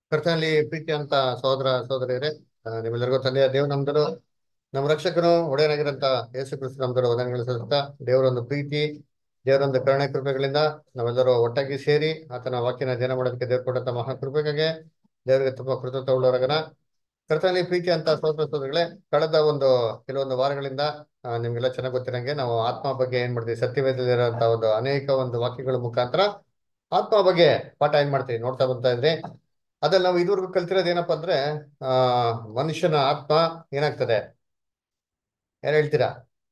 ಕರ್ತನಲ್ಲಿ ಪ್ರೀತಿ ಅಂತ ಸಹೋದರ ಸಹೋದರಿಯರೇ ಆ, ನಿಮ್ಮೆಲ್ಲರಿಗೂ ತಂದೆಯ ದೇವ್ ನಮ್ದರು ನಮ್ಮ ರಕ್ಷಕನು ಒಡೆಯನಾಗಿರಂತ ಯೇಸು ಕ್ರಿಸ್ತು ನಮ್ದರು ವಂದನೆಗಳು ಸಲ್ಲಿಸುತ್ತಾ ದೇವರೊಂದು ಪ್ರೀತಿ ದೇವರೊಂದು ಕರುಣೆ ಕೃಪೆಗಳಿಂದ ನಾವೆಲ್ಲರೂ ಒಟ್ಟಾಗಿ ಸೇರಿ ಆತನ ವಾಕ್ಯನ ಧ್ಯಾನ ಮಾಡೋದಕ್ಕೆ ದೇವ್ರು ಕೊಟ್ಟಂತ ಮಹಾ ಕೃಪೆಗೆ ದೇವರಿಗೆ ತುಂಬಾ ಕೃತಜ್ಞತೆ ಉಳ್ಳವರಾಗನ ಕರ್ತನಲ್ಲಿ ಪ್ರೀತಿ ಅಂತ ಸಹೋದರ ಸಹೋದರಿಗಳೇ ಕಳೆದ ಒಂದು ಕೆಲವೊಂದು ವಾರಗಳಿಂದ ಆ, ನಿಮ್ಗೆಲ್ಲ ಚೆನ್ನಾಗಿ ಗೊತ್ತಿರಂಗೆ ನಾವು ಆತ್ಮ ಬಗ್ಗೆ ಏನ್ ಮಾಡ್ತೀವಿ ಸತ್ಯವೇದಲ್ಲಿರುವಂತ ಒಂದು ಅನೇಕ ಒಂದು ವಾಕ್ಯಗಳ ಮುಖಾಂತರ ಆತ್ಮ ಬಗ್ಗೆ ಪಾಠ ಏನ್ ಮಾಡ್ತೀವಿ ನೋಡ್ತಾ ಬರ್ತಾ ಇದ್ರಿ ಅದ್ರಲ್ಲಿ ನಾವು ಇದುವರೆಗೂ ಕಲ್ತಿರೋದು ಏನಪ್ಪಾ ಅಂದ್ರೆ ಆ ಮನುಷ್ಯನ ಆತ್ಮ ಏನಾಗ್ತದೆ ಯಾರು ಹೇಳ್ತೀರಾ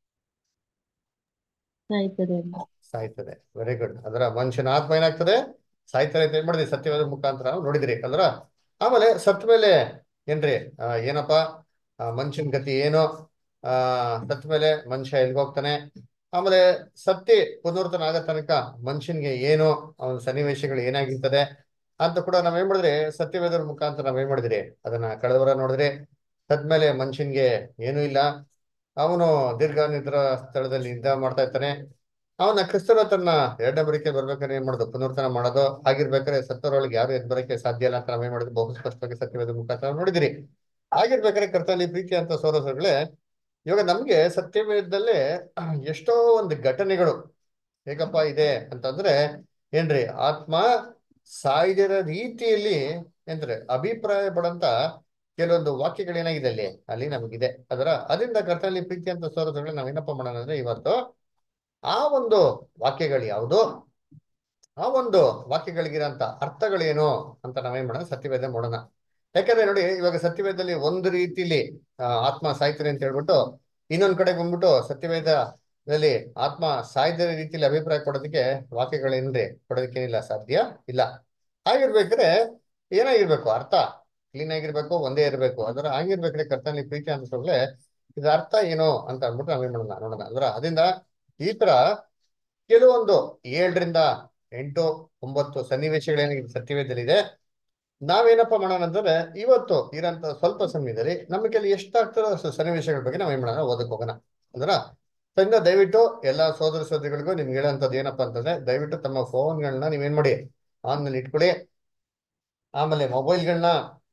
ಸಾಯ್ತದೆ ಅಂತ ಸಾಯ್ತದೆ ವೆರಿ ಗುಡ್ ಅದರ ಮನುಷ್ಯನ ಆತ್ಮ ಏನಾಗ್ತದೆ ಸಾಯ್ತಾರೆ ಅಂತ ಏನ್ ಮಾಡಿದ್ರಿ ಸತ್ಯವಾದ ಮುಖಾಂತರ ನಾವು ನೋಡಿದ್ರಿ ಅಲ್ರ ಆಮೇಲೆ ಸತ್ ಮೇಲೆ ಏನ್ರಿ ಆ, ಏನಪ್ಪ ಆ, ಮನುಷ್ಯನ ಗತಿ ಏನು ಆ ಸತ್ ಮೇಲೆ ಮನುಷ್ಯ ಎಲ್ಗೋಗ್ತಾನೆ ಆಮೇಲೆ ಸತ್ತಿ ಪುನರ್ತನ ಆಗೋ ತನಕ ಮನುಷ್ಯನ್ಗೆ ಏನು ಅವನ ಸನ್ನಿವೇಶಗಳು ಏನಾಗಿರ್ತದೆ ಅಂತ ಕೂಡ ನಾವ್ ಏನ್ ಮಾಡಿದ್ರಿ ಸತ್ಯವೇದರ ಮುಖಾಂತರ ನಾವ್ ಏನ್ ಮಾಡಿದ್ರಿ ಅದನ್ನ ಕಳೆದ ವಾರ ನೋಡಿದ್ರಿ ಸದ್ಮೇಲೆ ಮನುಷ್ಯನ್ಗೆ ಏನೂ ಇಲ್ಲ ಅವನು ದೀರ್ಘ ನಿದ್ರ ಸ್ಥಳದಲ್ಲಿ ನಿದ್ದೆ ಮಾಡ್ತಾ ಇರ್ತಾನೆ ಅವನ ಕ್ರಿಸ್ತನ ತನ್ನ ಎರಡನೇ ಬರಿಕೆ ಬರ್ಬೇಕಾದ್ರೆ ಏನ್ ಮಾಡೋದು ಪುನರ್ತನ ಮಾಡೋದು ಆಗಿರ್ಬೇಕಾದ್ರೆ ಸತ್ತವರೊಳಗೆ ಯಾರು ಎದ್ ಬರಕ್ಕೆ ಸಾಧ್ಯ ಇಲ್ಲ ಅಂತ ನಾವೇನ್ ಮಾಡಿದ್ವಿ ಬಹು ಸ್ಪಷ್ಟವಾಗಿ ಸತ್ಯವೇದ ಮುಖಾಂತರ ನೋಡಿದಿರಿ ಆಗಿರ್ಬೇಕಾದ್ರೆ ಕರ್ತನಲ್ಲಿ ಪ್ರೀತಿ ಅಂತ ಸೋರಸಗಳೇ ಇವಾಗ ನಮ್ಗೆ ಸತ್ಯವೇದದಲ್ಲೇ ಎಷ್ಟೋ ಒಂದು ಘಟನೆಗಳು ಹೇಗಪ್ಪ ಇದೆ ಅಂತಂದ್ರೆ ಏನ್ರಿ ಆತ್ಮ ಸಾಯ್ದಿರ ರೀತಿಯಲ್ಲಿ ಏನ್ರಿ ಅಭಿಪ್ರಾಯ ಪಡಂತ ಕೆಲವೊಂದು ವಾಕ್ಯಗಳು ಏನಾಗಿದೆ ಅಲ್ಲಿ ಅಲ್ಲಿ ನಮಗಿದೆ ಅದರ ಅದರಿಂದ ಕರ್ತನಲ್ಲಿ ಪ್ರೀತಿ ಅಂತ ಸೋರಸಗಳು ನಾವೇನಪ್ಪ ಮಾಡೋಣ ಅಂದ್ರೆ ಇವತ್ತು ಆ ಒಂದು ವಾಕ್ಯಗಳು ಯಾವುದು ಆ ಒಂದು ವಾಕ್ಯಗಳಿಗಿರಂತ ಅರ್ಥಗಳೇನು ಅಂತ ನಾವೇನ್ ಮಾಡೋಣ ಸತ್ಯವೇದ ಮಾಡೋಣ ಯಾಕಂದ್ರೆ ನೋಡಿ ಇವಾಗ ಸತ್ಯವೇದದಲ್ಲಿ ಒಂದು ರೀತಿಲಿ ಆ, ಆತ್ಮ ಸಾಯ್ತಾರೆ ಅಂತ ಹೇಳ್ಬಿಟ್ಟು ಇನ್ನೊಂದ್ ಕಡೆ ಬಂದ್ಬಿಟ್ಟು ಸತ್ಯವೇದದಲ್ಲಿ ಆತ್ಮ ಸಾಯ್ದ ರೀತಿಯಲ್ಲಿ ಅಭಿಪ್ರಾಯ ಕೊಡೋದಕ್ಕೆ ವಾಕ್ಯಗಳೇನ್ರಿ ಕೊಡೋದಕ್ಕೇನಿಲ್ಲ ಸಾಧ್ಯ ಇಲ್ಲ ಹಾಗಿರ್ಬೇಕಾದ್ರೆ ಏನಾಗಿರ್ಬೇಕು ಅರ್ಥ ಕ್ಲೀನ್ ಆಗಿರ್ಬೇಕು ಒಂದೇ ಇರ್ಬೇಕು ಅದರ ಆಗಿರ್ಬೇಕಾದ್ರೆ ಕರ್ತನಲ್ಲಿ ಪ್ರೀತಿ ಅಂತ ಸೊಳ್ಳೆ ಇದ್ರ ಅರ್ಥ ಏನು ಅಂತ ಅಂದ್ಬಿಟ್ಟು ನಾವೇನ್ ಮಾಡೋಣ ನೋಡೋಣ ಅದರ ಅದರಿಂದ ಈ ತರ ಕೆಲವೊಂದು ಏಳರಿಂದ ಎಂಟು ಒಂಬತ್ತು ಸನ್ನಿವೇಶಗಳೇನಾಗಿದೆ ಸತ್ಯವೇದಲ್ಲಿದೆ ನಾವೇನಪ್ಪ ಮಾಡೋಣ ಅಂತಂದ್ರೆ ಇವತ್ತು ಇರೋಂತ ಸ್ವಲ್ಪ ಸಮಯದಲ್ಲಿ ನಮ್ಮ ಕೈಲಿ ಎಷ್ಟಾಗ್ತದೋ ಅಷ್ಟು ಸನ್ನಿವೇಶಗಳ ಬಗ್ಗೆ ನಾವೇನ್ ಮಾಡೋಣ ಓದಕ್ ಹೋಗೋಣ ಅಂದ್ರ ತಂದ ದಯವಿಟ್ಟು ಎಲ್ಲಾ ಸೋದರ ಸೋದರಿಗಳಿಗೂ ನಿಮ್ಗೆ ಹೇಳೋಂಥದ್ದು ಏನಪ್ಪಾ ಅಂತಂದ್ರೆ ದಯವಿಟ್ಟು ತಮ್ಮ ಫೋನ್ಗಳನ್ನ ನೀವೇನ್ ಮಾಡಿ ಆನ್ ನಲ್ಲಿ ಇಟ್ಕೊಳ್ಳಿ ಆಮೇಲೆ ಮೊಬೈಲ್ಗಳನ್ನ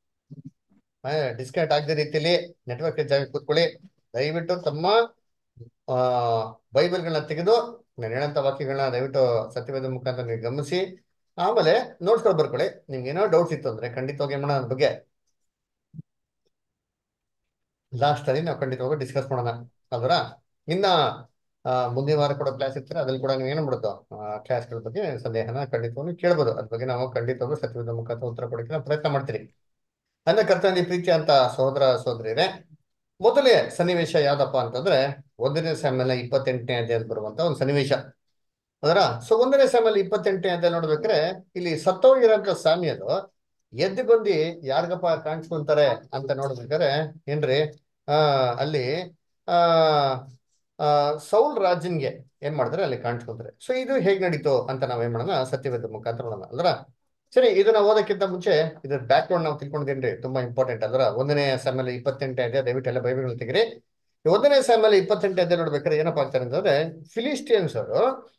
ಡಿಸ್ಕನೆಕ್ಟ್ ಆಗದ ರೀತಿಯಲ್ಲಿ ನೆಟ್ವರ್ಕ್ ಜಾಗ ಕೂತ್ಕೊಳ್ಳಿ ದಯವಿಟ್ಟು ತಮ್ಮ ಆ ಬೈಬಲ್ಗಳನ್ನ ತೆಗೆದು ನಾನು ಹೇಳಂತ ವಾಕ್ಯಗಳನ್ನ ದಯವಿಟ್ಟು ಸತ್ಯವೇದ ಮುಖಾಂತರ ನೀವು ಗಮನಿಸಿ ಆಮೇಲೆ ನೋಟ್ಸ್ಗಳು ಬರ್ಕೊಳ್ಳಿ ನಿಮ್ಗೆ ಏನೋ ಡೌಟ್ಸ್ ಇತ್ತು ಅಂದ್ರೆ ಖಂಡಿತವಾಗಿ ಏನ್ ಮಾಡೋಣ ಅದ್ರ ಬಗ್ಗೆ ಲಾಸ್ಟ್ ಅಲ್ಲಿ ನಾವು ಖಂಡಿತವಾಗಿ ಡಿಸ್ಕಸ್ ಮಾಡೋಣ ಅಲ್ವರ ಇನ್ನ ಆ, ಮುಂದಿನ ವಾರ ಕೊಡೋ ಕ್ಲಾಸ್ ಇರ್ತಾರೆ ಅದ್ರಲ್ಲಿ ಕೂಡ ನೀವು ಏನು ಮಾಡೋದು ಕ್ಲಾಸ್ಗಳ ಬಗ್ಗೆ ಸಂದೇಹನ ಖಂಡಿತವಾಗಿ ಕೇಳ್ಬೋದು ಅದ್ರ ಬಗ್ಗೆ ನಾವು ಖಂಡಿತವಾಗಿ ಸತ್ಯವೇದ ಮುಖಾಂತರ ಉತ್ತರ ಕೊಡಕ್ಕೆ ನಾವು ಪ್ರಯತ್ನ ಮಾಡ್ತೀರಿ ನನ್ನ ಕರ್ತನಲ್ಲಿ ಪ್ರೀತಿ ಅಂತ ಸಹೋದರ ಸಹೋದರಿಯರೇ ಮೊದಲೇ ಸನ್ನಿವೇಶ ಯಾವ್ದಪ್ಪ ಅಂತಂದ್ರೆ ಒಂದನೇ ಸ್ಯಾಮಲ್ ಇಪ್ಪತ್ತೆಂಟನೇ ಅಧ್ಯಾಯದಲ್ಲಿ ಬರುವಂತ ಒಂದು ಸನ್ನಿವೇಶ ಅದರ ಸೊ ಒಂದನೇ ಸ್ಯಾಮಲ್ ಇಪ್ಪತ್ತೆಂಟನೇ ಅಧ್ಯಾಯ ನೋಡ್ಬೇಕಾದ್ರೆ ಇಲ್ಲಿ ಸತ್ತೋಗಿರೋಂಥ ಸ್ವಾಮಿಯದು ಎದ್ದು ಬಂದು ಯಾರಿಗಪ್ಪ ಕಾಣಿಸ್ಕೊಂತಾರೆ ಅಂತ ನೋಡ್ಬೇಕಾದ್ರೆ ಏನ್ರಿ ಆ ಅಲ್ಲಿ ಆ ಆ ಸೌಲ್ ರಾಜನ್ಗೆ ಏನ್ ಮಾಡ್ತಾರೆ ಅಲ್ಲಿ ಕಾಣಿಸ್ಕೊಂತಾರೆ ಸೊ ಇದು ಹೇಗ್ ನಡೀತು ಅಂತ ನಾವೇನ್ ಮಾಡೋಣ ಸತ್ಯವೇದ ಮುಖಾಂತರ ನೋಡೋಣ ಅಲ್ರ ಸರಿ ಇದನ್ನ ಓದಕ್ಕಿಂತ ಮುಂಚೆ ಇದ್ರ ಬ್ಯಾಕ್ ಗ್ರೌಂಡ್ ನಾವು ತಿಳ್ಕೊಂಡಿದ್ದೇನ್ರಿ ತುಂಬಾ ಇಂಪಾರ್ಟೆಂಟ್ ಅಲ್ರ ಒಂದನೇ ಸ್ಯಾಮಲ್ ಇಪ್ಪತ್ತೆಂಟನೇ ಅಧ್ಯಾಯ ದಯವಿಟ್ಟು ಎಲ್ಲ ಬೈಬಲ್ ತೆಗಿರಿ ಈ ಒಂದನೇ ಸ್ಯಾಮಲ್ ಇಪ್ಪತ್ತೆಂಟನೇ ಅಧ್ಯಾಯ ನೋಡ್ಬೇಕಾದ್ರೆ ಏನಪ್ಪಾ ಆಗ್ತಾರೆ ಅಂತಂದ್ರೆ ಫಿಲಿಸ್ಟಿಯನ್ಸ್ ಅವರು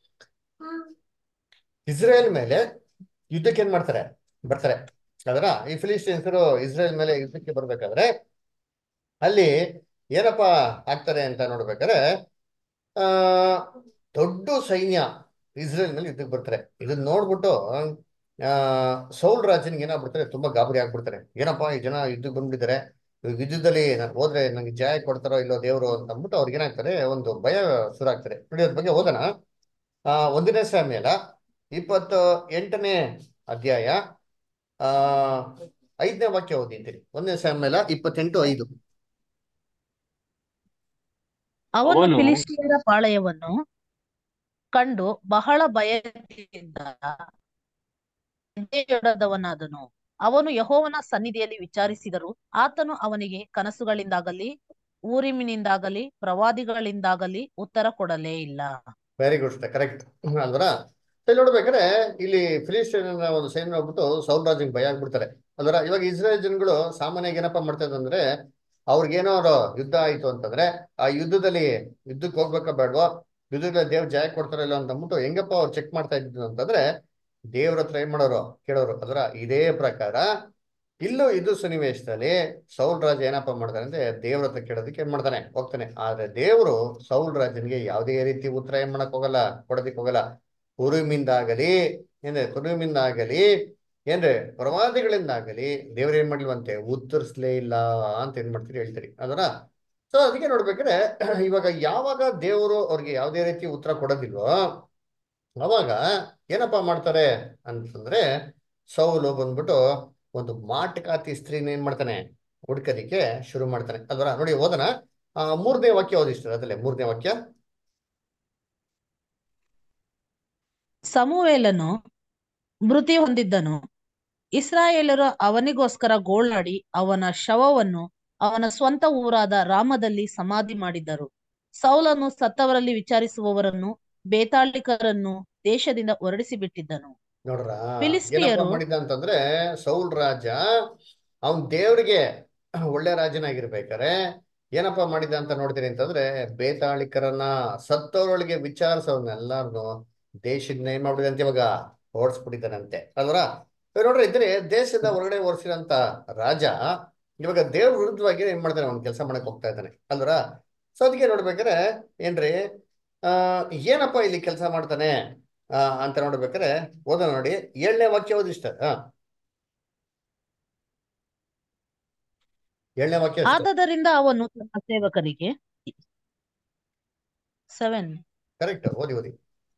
ಇಸ್ರೇಲ್ ಮೇಲೆ ಯುದ್ಧಕ್ಕೆ ಏನ್ ಮಾಡ್ತಾರೆ ಬರ್ತಾರೆ ಅದರ ಈ ಫಿಲಿಸ್ಟಿಯನ್ಸ್ ಇಸ್ರೇಲ್ ಮೇಲೆ ಯುದ್ಧಕ್ಕೆ ಬರ್ಬೇಕಾದ್ರೆ ಅಲ್ಲಿ ಏನಪ್ಪಾ ಆಗ್ತಾರೆ ಅಂತ ನೋಡ್ಬೇಕಾದ್ರೆ ಆ ದೊಡ್ಡ ಸೈನ್ಯ ಇಸ್ರೇಲ್ ಮೇಲೆ ಯುದ್ಧಕ್ಕೆ ಬರ್ತಾರೆ ಇದನ್ನ ನೋಡ್ಬಿಟ್ಟು ಆ ಸೌಲ್ ರಾಜನ್ಗೆ ಏನಾಗ್ಬಿಡ್ತಾರೆ ತುಂಬಾ ಗಾಬರಿ ಆಗ್ಬಿಡ್ತಾರೆ ಏನಪ್ಪಾ ಈ ಜನ ಯುದ್ಧಕ್ಕೆ ಬಂದ್ಬಿಟ್ಟಿದ್ದಾರೆ ಇವಾಗ ಯುದ್ಧದಲ್ಲಿ ನಾನು ಹೋದ್ರೆ ನಂಗೆ ಜಯ ಕೊಡ್ತಾರೋ ಇಲ್ಲೋ ದೇವ್ರು ಅಂತ ಅಂದ್ಬಿಟ್ಟು ಅವ್ರಿಗೆ ಏನಾಗ್ತಾರೆ ಒಂದು ಭಯ ಶುರು ಆಗ್ತಾರೆ ನೋಡಿ ಅದ್ರ ಬಗ್ಗೆ ಓದೋಣ ಆ ಒಂದನೇ ಸಾಮ್ಯಲ ಇಪ್ಪತ್ತು ಎಂಟನೇ ಅಧ್ಯಾಯ ಆ ಐದನೇ ವಾಕ್ಯ ಓದಿದ್ದೀರಿ ಒಂದನೇ ಸಾಮ್ಯಲ ಇಪ್ಪತ್ತೆಂಟು ಐದು ಅವನು ಅವನು ಫಿಲಿಸ್ಟಿಯರ ಪಾಳೆಯವನ್ನು ಕಂಡು ಬಹಳ ಭಯದಿಂದ ಹೆಜ್ಜೆಯೊಡದವನಾದನು ಅವನು ಯೆಹೋವನ ಸನ್ನಿಧಿಯಲ್ಲಿ ವಿಚಾರಿಸಿದರು ಆತನು ಅವನಿಗೆ ಕನಸುಗಳಿಂದಾಗಲಿ ಊರಿಮಿನಿಂದಾಗಲಿ ಪ್ರವಾದಿಗಳಿಂದಾಗಲಿ ಉತ್ತರ ಕೊಡಲೇ ಇಲ್ಲ ವೆರಿ ಗುಡ್ ಕರೆಕ್ಟ್ ಅಲ್ವರ ಇಲ್ಲಿ ನೋಡ್ಬೇಕಾದ್ರೆ ಇಲ್ಲಿ ಫಿಲಿಸ್ಟೀನ್ ಒಂದು ಸೈನ್ಯ ಹೋಗ್ಬಿಟ್ಟು ಸೌಲ್ ರಾಜಂಗೆ ಭಯ ಆಗ್ಬಿಡ್ತಾರೆ ಅಲ್ವರ ಇವಾಗ ಇಸ್ರೇಲ್ ಜನಗಳು ಸಾಮಾನ್ಯವಾಗಿ ಏನಪ್ಪಾ ಮಾಡ್ತಾ ಇದ್ರು ಅವ್ರಿಗೇನೋ ಅವ್ರು ಯುದ್ಧ ಆಯ್ತು ಅಂತಂದ್ರೆ ಆ ಯುದ್ಧದಲ್ಲಿ ಯುದ್ಧಕ್ಕೆ ಹೋಗ್ಬೇಕಾ ಬೇಡವೋ ಯುದ್ಧದಲ್ಲಿ ದೇವ್ರ ಜಯ ಕೊಡ್ತಾರ ಇಲ್ಲ ಅಂತ ಅಂದ್ಬಿಟ್ಟು ಹೆಂಗಪ್ಪ ಅವ್ರು ಚೆಕ್ ಮಾಡ್ತಾ ಇದ್ರು ಅಂತಂದ್ರೆ ದೇವ್ರ ಹತ್ರ ಏನ್ ಮಾಡೋರು ಕೇಳೋರು ಅದರ ಇದೇ ಪ್ರಕಾರ ಇಲ್ಲೂ ಇದು ಸನ್ನಿವೇಶದಲ್ಲಿ ಸೌಲ್ ರಾಜ ಏನಪ್ಪ ಮಾಡ್ತಾನೆ ಅಂದ್ರೆ ದೇವ್ರ ಹತ್ರ ಕೇಳೋದಕ್ಕೆ ಏನ್ ಮಾಡ್ತಾನೆ ಹೋಗ್ತಾನೆ ಆದ್ರೆ ದೇವರು ಸೌಲ್ ರಾಜನಿಗೆ ಯಾವುದೇ ರೀತಿ ಉತ್ತರ ಏನ್ ಮಾಡಕ್ ಹೋಗಲ್ಲ ಕೊಡೋದಕ್ಕೆ ಹೋಗಲ್ಲ ಕುರುಮಿಂದಾಗಲಿ ಏನ್ರೆ ಕುರುಮಿಂದಾಗಲಿ ಏನ್ರೆ ಪ್ರವಾದಿಗಳಿಂದಾಗಲಿ ದೇವ್ರ ಏನ್ ಮಾಡ್ಲಿವಂತೆ ಉತ್ತರಿಸ್ಲೇ ಇಲ್ಲ ಅಂತ ಏನ್ ಮಾಡ್ತೀರಿ ಹೇಳ್ತೀರಿ ಅದರ ಸೊ ಅದಕ್ಕೆ ನೋಡ್ಬೇಕಾದ್ರೆ ಇವಾಗ ಯಾವಾಗ ದೇವರು ಅವ್ರಿಗೆ ಯಾವುದೇ ರೀತಿ ಉತ್ತರ ಕೊಡೋದಿಲ್ವೋ ಅವಾಗ ಏನಪ್ಪಾ ಮಾಡ್ತಾರೆ ಅಂತಂದ್ರೆ ಸೌಲು ಬಂದ್ಬಿಟ್ಟು ಒಂದು ಮಾಟಕಾತಿ ಸ್ತ್ರೀನ ಏನ್ ಮಾಡ್ತಾನೆ ಹುಡ್ಕೋದಿಕ್ಕೆ ಶುರು ಮಾಡ್ತಾನೆ ಅಲ್ವರ ನೋಡಿ ಓದನ ಆ ಮೂರನೇ ವಾಕ್ಯ ಓದಿಸ್ತಾರೆ ಅದಲ್ಲೇ ಮೂರನೇ ವಾಕ್ಯ ಸಮುವೇಲನು ಮೃತಿ ಹೊಂದಿದ್ದನು ಇಸ್ರಾಯೇಲರು ಅವನಿಗೋಸ್ಕರ ಗೋಳಾಡಿ ಅವನ ಶವವನ್ನು ಅವನ ಸ್ವಂತ ಊರಾದ ರಾಮದಲ್ಲಿ ಸಮಾಧಿ ಮಾಡಿದ್ದರು ಸೌಲನು ಸತ್ತವರಲ್ಲಿ ವಿಚಾರಿಸುವವರನ್ನು ಬೇತಾಳಿಕರನ್ನು ದೇಶದಿಂದ ಹೊರಡಿಸಿ ಬಿಟ್ಟಿದ್ದನು ನೋಡ್ರ ಏನಪ್ಪ ಫಿಲಿಸ್ಟಿಯರು ಮಾಡಿದ್ದ ಅಂತಂದ್ರೆ ಸೌಲ್ ರಾಜ ಅವನ್ ದೇವ್ರಿಗೆ ಒಳ್ಳೆ ರಾಜನಾಗಿರ್ಬೇಕಾರೆ ಏನಪ್ಪ ಮಾಡಿದ ಅಂತ ನೋಡ್ತೀನಿ ಅಂತಂದ್ರೆ ಬೇತಾಳಿಕರನ್ನ ಸತ್ತವರೊಳಗೆ ವಿಚಾರಿಸೋರ್ನೆಲ್ಲಾರ್ನು ದೇಶದಿಂದ ಏನ್ ಮಾಡ್ಬಿಟ್ಟಿದಂತೆ ಇವಾಗ ಓಡಿಸ್ಬಿಟ್ಟಿದ್ದಾನಂತೆ ಅಲ್ವರ ಇವಾಗ ನೋಡ್ರಿ ಇದ್ರೆ ದೇಶದ ಹೊರಗಡೆ ಓಡಿಸಿರಂತ ರಾಜ ಇವಾಗ ದೇವ್ರ ವಿರುದ್ಧವಾಗಿ ಏನ್ ಮಾಡ್ತಾನೆ ಅವ್ನ್ ಕೆಲಸ ಮಾಡಕ್ ಹೋಗ್ತಾ ಇದ್ದಾನೆ ಅಲ್ವರ ಸೊ ಅದಕ್ಕೆ ನೋಡ್ಬೇಕಾರೆ ಏನ್ರಿ ಆ ಏನಪ್ಪ ಇಲ್ಲಿ ಕೆಲಸ ಮಾಡ್ತಾನೆ ಆ ಅಂತ ನೋಡ್ಬೇಕಾರೆ ಓದೋಣ ನೋಡಿ ಏಳನೇ ವಾಕ್ಯ ಓದಿಷ್ಟ ಹಾ ಏಳನೇ ವಾಕ್ಯ ಅಷ್ಟು ಆದದರಿಂದ ಅವನು ತನ್ನ ಸೇವಕರಿಗೆ ಸೆವೆನ್ ಕರೆಕ್ಟ್ ಓದಿ ಓದಿ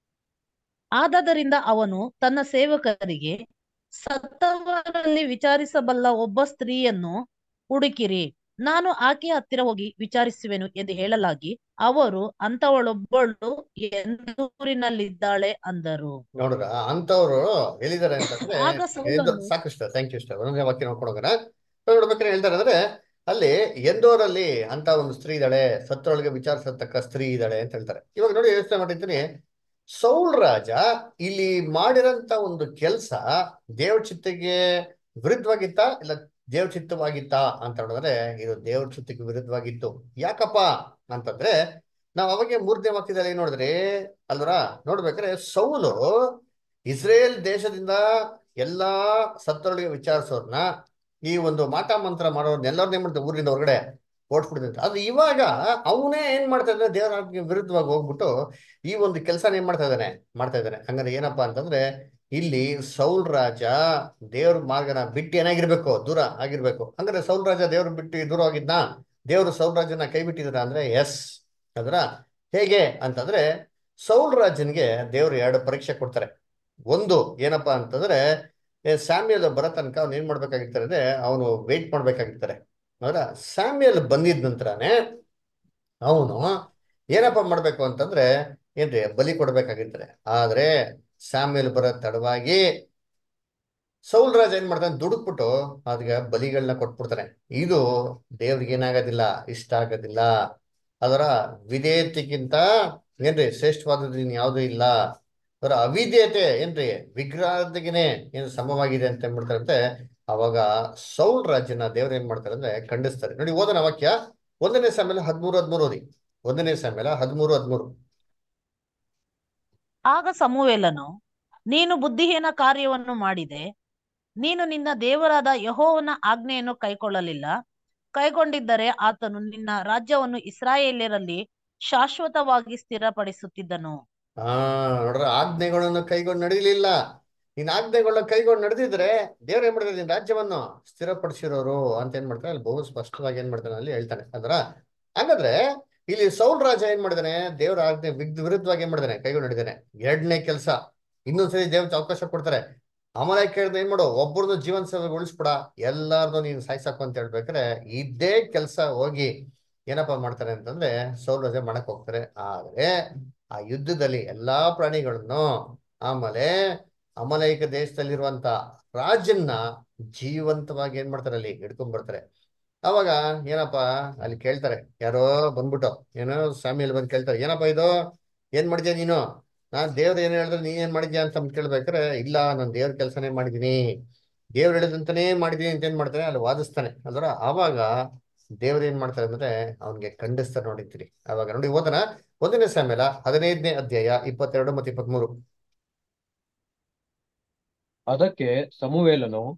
ಆದದರಿಂದ ಅವನು ತನ್ನ ಸೇವಕರಿಗೆ ಸತ್ತವರಲ್ಲಿ ವಿಚಾರಿಸಬಲ್ಲ ಒಬ್ಬ ಸ್ತ್ರೀಯನ್ನು ಹುಡುಕಿರಿ ನಾನು ಆಕೆಯ ಹತ್ತಿರ ಹೋಗಿ ವಿಚಾರಿಸುವೆನು ಎಂದು ಹೇಳಲಾಗಿ ಅವರು ಅಂತವಳೊಬ್ಬಳು ಎಂದೂರಿನಲ್ಲಿದ್ದಾಳೆ ಅಂದರು ನೋಡ್ರ ಅಂತವ್ರು ಎಲ್ಲಿದ್ದಾರೆ ಅಂತಂದ್ರೆ ಆಗ ಇದು ಸೌಲನು ಸಾಕಷ್ಟು ಥ್ಯಾಂಕ್ ಯು ಇಷ್ಟ ಒಂದನೇ ವಾಕ್ಯ ನೋಡ್ಕೊಂಡು ಹೋಗೋಣ ಇವಾಗ ನೋಡ್ಬೇಕಾದ್ರೆ ಹೇಳ್ತಾರೆ ಅಂದ್ರೆ ಅಲ್ಲಿ ಎಂದೋರಲ್ಲಿ ಅಂತ ಒಂದು ಸ್ತ್ರೀ ಇದ್ದಾಳೆ ಸತ್ತೊಳಗೆ ವಿಚಾರಿಸತಕ್ಕ ಸ್ತ್ರೀ ಇದ್ದಾಳೆ ಅಂತ ಹೇಳ್ತಾರೆ ಇವಾಗ ನೋಡಿ ಯೋಚನೆ ಮಾಡಿರ್ತೀನಿ ಸೌಲ್ ರಾಜ ಇಲ್ಲಿ ಮಾಡಿರಂತ ಒಂದು ಕೆಲಸ ದೇವ್ರ ಚಿತ್ತಿಗೆ ವಿರುದ್ಧವಾಗಿತ್ತ ಇಲ್ಲ ದೇವ್ರ ಚಿತ್ತವಾಗಿತ್ತ ಅಂತ ನೋಡಿದ್ರೆ ಇದು ದೇವ್ರ ಚಿತ್ತಕ್ಕೆ ವಿರುದ್ಧವಾಗಿತ್ತು ಯಾಕಪ್ಪ ಅಂತಂದ್ರೆ ನಾವ್ ಅವಾಗೆ ಮೂರನೇ ವಾಕ್ಯದಲ್ಲಿ ಏನ್ ನೋಡಿದ್ರಿ ಅಲ್ವರ ನೋಡ್ಬೇಕಾದ್ರೆ ಸೌಲು ಇಸ್ರೇಲ್ ದೇಶದಿಂದ ಎಲ್ಲಾ ಸತ್ತೊಳಗೆ ವಿಚಾರಿಸೋರ್ನ ಈ ಒಂದು ಮಾಟ ಮಂತ್ರ ಮಾಡೋರ್ನೆಲ್ಲರನ್ನ ಏನ್ ಮಾಡ್ತಾರೆ ಊರಿಂದ ಹೊರಗಡೆ ಓಡಿಸ್ಬಿಡ್ತಂತೆ ಆದ್ರೆ ಇವಾಗ ಅವನೇ ಏನ್ ಮಾಡ್ತಾ ಇದ್ದಾನೆ ದೇವರ ಆಜ್ಞೆಗೆ ವಿರುದ್ಧವಾಗಿ ಹೋಗ್ಬಿಟ್ಟು ಈ ಒಂದು ಕೆಲಸನ ಏನ್ ಮಾಡ್ತಾ ಇದ್ದಾನೆ ಮಾಡ್ತಾ ಇದ್ದಾನೆ ಹಂಗಾರೆ ಏನಪ್ಪಾ ಅಂತಂದ್ರೆ ಇಲ್ಲಿ ಸೌಲ್ ರಾಜ ದೇವ್ರ ಮಾರ್ಗನ ಬಿಟ್ಟು ಏನಾಗಿರ್ಬೇಕು ದೂರ ಆಗಿರ್ಬೇಕು ಹಂಗಾರೆ ಸೌಲ್ ರಾಜ ದೇವ್ರ ಬಿಟ್ಟು ದೂರ ಆಗಿದ್ನ ದೇವ್ರು ಸೌಲ್ ರಾಜನ ಕೈ ಬಿಟ್ಟಿದ್ರ ಅಂದ್ರೆ ಎಸ್ ಅದರ ಹೇಗೆ ಅಂತಂದ್ರೆ ಸೌಲ್ ರಾಜನ್ಗೆ ದೇವ್ರು ಎರಡು ಪರೀಕ್ಷೆ ಕೊಡ್ತಾರೆ ಒಂದು ಏನಪ್ಪಾ ಅಂತಂದ್ರೆ ಸ್ಯಾಮ್ಯಲ್ ಬರೋ ತನಕ ಅವ್ನು ಏನ್ ಮಾಡ್ಬೇಕಾಗಿರ್ತಾರೆ ಅಂದ್ರೆ ಅವನು ವೇಟ್ ಮಾಡ್ಬೇಕಾಗಿರ್ತಾರೆ ಹೌದಾ ಸ್ಯಾಮ್ಯಲ್ ಬಂದಿದ ನಂತರನೇ ಅವನು ಏನಪ್ಪ ಮಾಡ್ಬೇಕು ಅಂತಂದ್ರೆ ಏನ್ರಿ ಬಲಿ ಕೊಡ್ಬೇಕಾಗಿರ್ತಾರೆ ಆದ್ರೆ ಸ್ಯಾಮ್ಯಲ್ ಬರೋ ತಡವಾಗಿ ಸೌಲ್ ರಾಜ ಏನ್ ಮಾಡ್ತಾನೆ ದುಡುಕ್ಬಿಟ್ಟು ಅದಕ್ಕೆ ಬಲಿಗಳನ್ನ ಕೊಟ್ಬಿಡ್ತಾನೆ ಇದು ದೇವ್ರಿಗೆ ಏನಾಗೋದಿಲ್ಲ ಇಷ್ಟ ಆಗೋದಿಲ್ಲ ಅದರ ವಿಧೇಯತೆಗಿಂತ ಏನ್ರಿ ಶ್ರೇಷ್ಠವಾದದ್ದು ಯಾವುದು ಇಲ್ಲ ಅದರ ಅವಿಧೇಯತೆ ಏನ್ರಿ ವಿಗ್ರಹದಿಗೆನೆ ಏನು ಸಮವಾಗಿದೆ ಅಂತ ಏನ್ಬಿಡ್ತಾರಂತೆ ಅವಾಗ ಸೌಲ್ ರಾಜ್ಯನ ದೇವ್ರು ಏನ್ ಮಾಡ್ತಾರೆ ಅಂದ್ರೆ ಖಂಡಿಸ್ತಾರೆ ನೋಡಿ ಓದನ ವಾಕ್ಯ ಒಂದನೇ ಸಾಮೇಲ ಹದ್ಮೂರು ಹದ್ಮೂರು ಓದಿ ಒಂದನೇ ಸಾಮೇಲ ಹದ್ಮೂರು ಹದ್ಮೂರು ಆಗ ಸಮುವೇಲನು ನೀನು ಬುದ್ಧಿಹೀನ ಕಾರ್ಯವನ್ನು ಮಾಡಿದೆ ನೀನು ನಿನ್ನ ದೇವರಾದ ಯೆಹೋವನ ಆಜ್ಞೆಯನ್ನು ಕೈಕೊಳ್ಳಲಿಲ್ಲ ಕೈಗೊಂಡಿದ್ದರೆ ಆತನು ನಿನ್ನ ರಾಜ್ಯವನ್ನು ಇಸ್ರಾಯೇಲ್ಯರಲ್ಲಿ ಶಾಶ್ವತವಾಗಿ ಸ್ಥಿರಪಡಿಸುತ್ತಿದ್ದನು ಹಾ ನೋಡ್ರ ಆಜ್ಞೆಗಳನ್ನು ಕೈಗೊಂಡು ನಡೀಲಿಲ್ಲ ನೀನ್ ಆಜ್ಞೆಗಳನ್ನ ಕೈಗೊಂಡು ನಡೆದಿದ್ರೆ ದೇವ್ರ ಏನ್ ಮಾಡ್ತಾರೆ ನಿನ್ ರಾಜ್ಯವನ್ನು ಸ್ಥಿರಪಡಿಸಿರೋರು ಅಂತ ಏನ್ ಮಾಡ್ತಾರೆ ಅಲ್ಲಿ ಬಹು ಸ್ಪಷ್ಟವಾಗಿ ಏನ್ ಮಾಡ್ತಾನೆ ಅಲ್ಲಿ ಹೇಳ್ತಾನೆ ಅಂದ್ರ ಹಾಗಾದ್ರೆ ಇಲ್ಲಿ ಸೌಲ್ ರಾಜ ಏನ್ ಮಾಡಿದಾನೆ ದೇವ್ರ ಆಜ್ಞೆ ವಿಗ್ ವಿರುದ್ಧವಾಗಿ ಏನ್ ಮಾಡಿದಾನೆ ಕೈಗೊಂಡು ನಡೆದಾನೆ ಎರಡನೇ ಕೆಲಸ ಇನ್ನೊಂದ್ಸರಿ ದೇವ್ರ ಅವಕಾಶ ಕೊಡ್ತಾರೆ ಅಮಲ ಕೇಳ್ದ ಏನ್ ಮಾಡು ಒಬ್ಬರದ್ದು ಜೀವನ ಸೇವೆ ಉಳಿಸ್ಬಿಡ ಎಲ್ಲಾರ್ದು ನೀನ್ ಸಾಯ್ಸಾಕು ಅಂತ ಹೇಳ್ಬೇಕಾದ್ರೆ ಇದೇ ಕೆಲಸ ಹೋಗಿ ಏನಪ್ಪಾ ಮಾಡ್ತಾರೆ ಅಂತಂದ್ರೆ ಸೌಲ್ ರಾಜ ಮಾಡಕ್ ಹೋಗ್ತಾರೆ ಆದ್ರೆ ಆ ಯುದ್ಧದಲ್ಲಿ ಎಲ್ಲಾ ಪ್ರಾಣಿಗಳನ್ನು ಆಮೇಲೆ ಅಮಲೈಕ ದೇಶದಲ್ಲಿರುವಂತ ರಾಜನ್ನ ಜೀವಂತವಾಗಿ ಏನ್ ಮಾಡ್ತಾರೆ ಅಲ್ಲಿ ಹಿಡ್ಕೊಂಡ್ ಬರ್ತಾರೆ ಅವಾಗ ಏನಪ್ಪಾ ಅಲ್ಲಿ ಕೇಳ್ತಾರೆ ಯಾರೋ ಬಂದ್ಬಿಟ್ಟು ಏನೋ ಸ್ವಾಮಿಯಲ್ಲಿ ಬಂದು ಕೇಳ್ತಾರೆ ಏನಪ್ಪಾ ಇದು ಏನ್ ಮಾಡಿದ್ಯಾ ನೀನು ನಾನ್ ದೇವ್ರ ಏನ್ ಹೇಳಿದ್ರೆ ನೀನ್ ಏನ್ ಮಾಡಿದ್ಯಾ ಅಂತ ಕೇಳ್ಬೇಕಾರೆ ಇಲ್ಲ ನಾನು ದೇವ್ರ ಕೆಲಸನೇ ಮಾಡಿದೀನಿ ದೇವ್ರು ಹೇಳಿದಂತಾನೇ ಮಾಡಿದೀನಿ ಅಂತ ಏನ್ ಮಾಡ್ತಾನೆ ಅಲ್ಲಿ ವಾದಿಸ್ತಾನೆ ಅಲ್ವರ ಆವಾಗ ದೇವ್ರ ಏನ್ ಮಾಡ್ತಾರೆ ಅಂದ್ರೆ ಅವನ್ಗೆ ಖಂಡಿಸ್ತಾರೆ ನೋಡಿರ್ತೀರಿ ಅವಾಗ ನೋಡಿ ಓದನ ಒಂದನೇ ಸಾಮೇಲ ಹದಿನೈದನೇ ಅಧ್ಯಾಯ ಇಪ್ಪತ್ತೆರಡು ಮತ್ತು ಇಪ್ಪತ್ಮೂರು ಅದಕ್ಕೆ ಸಮುವೇಲನು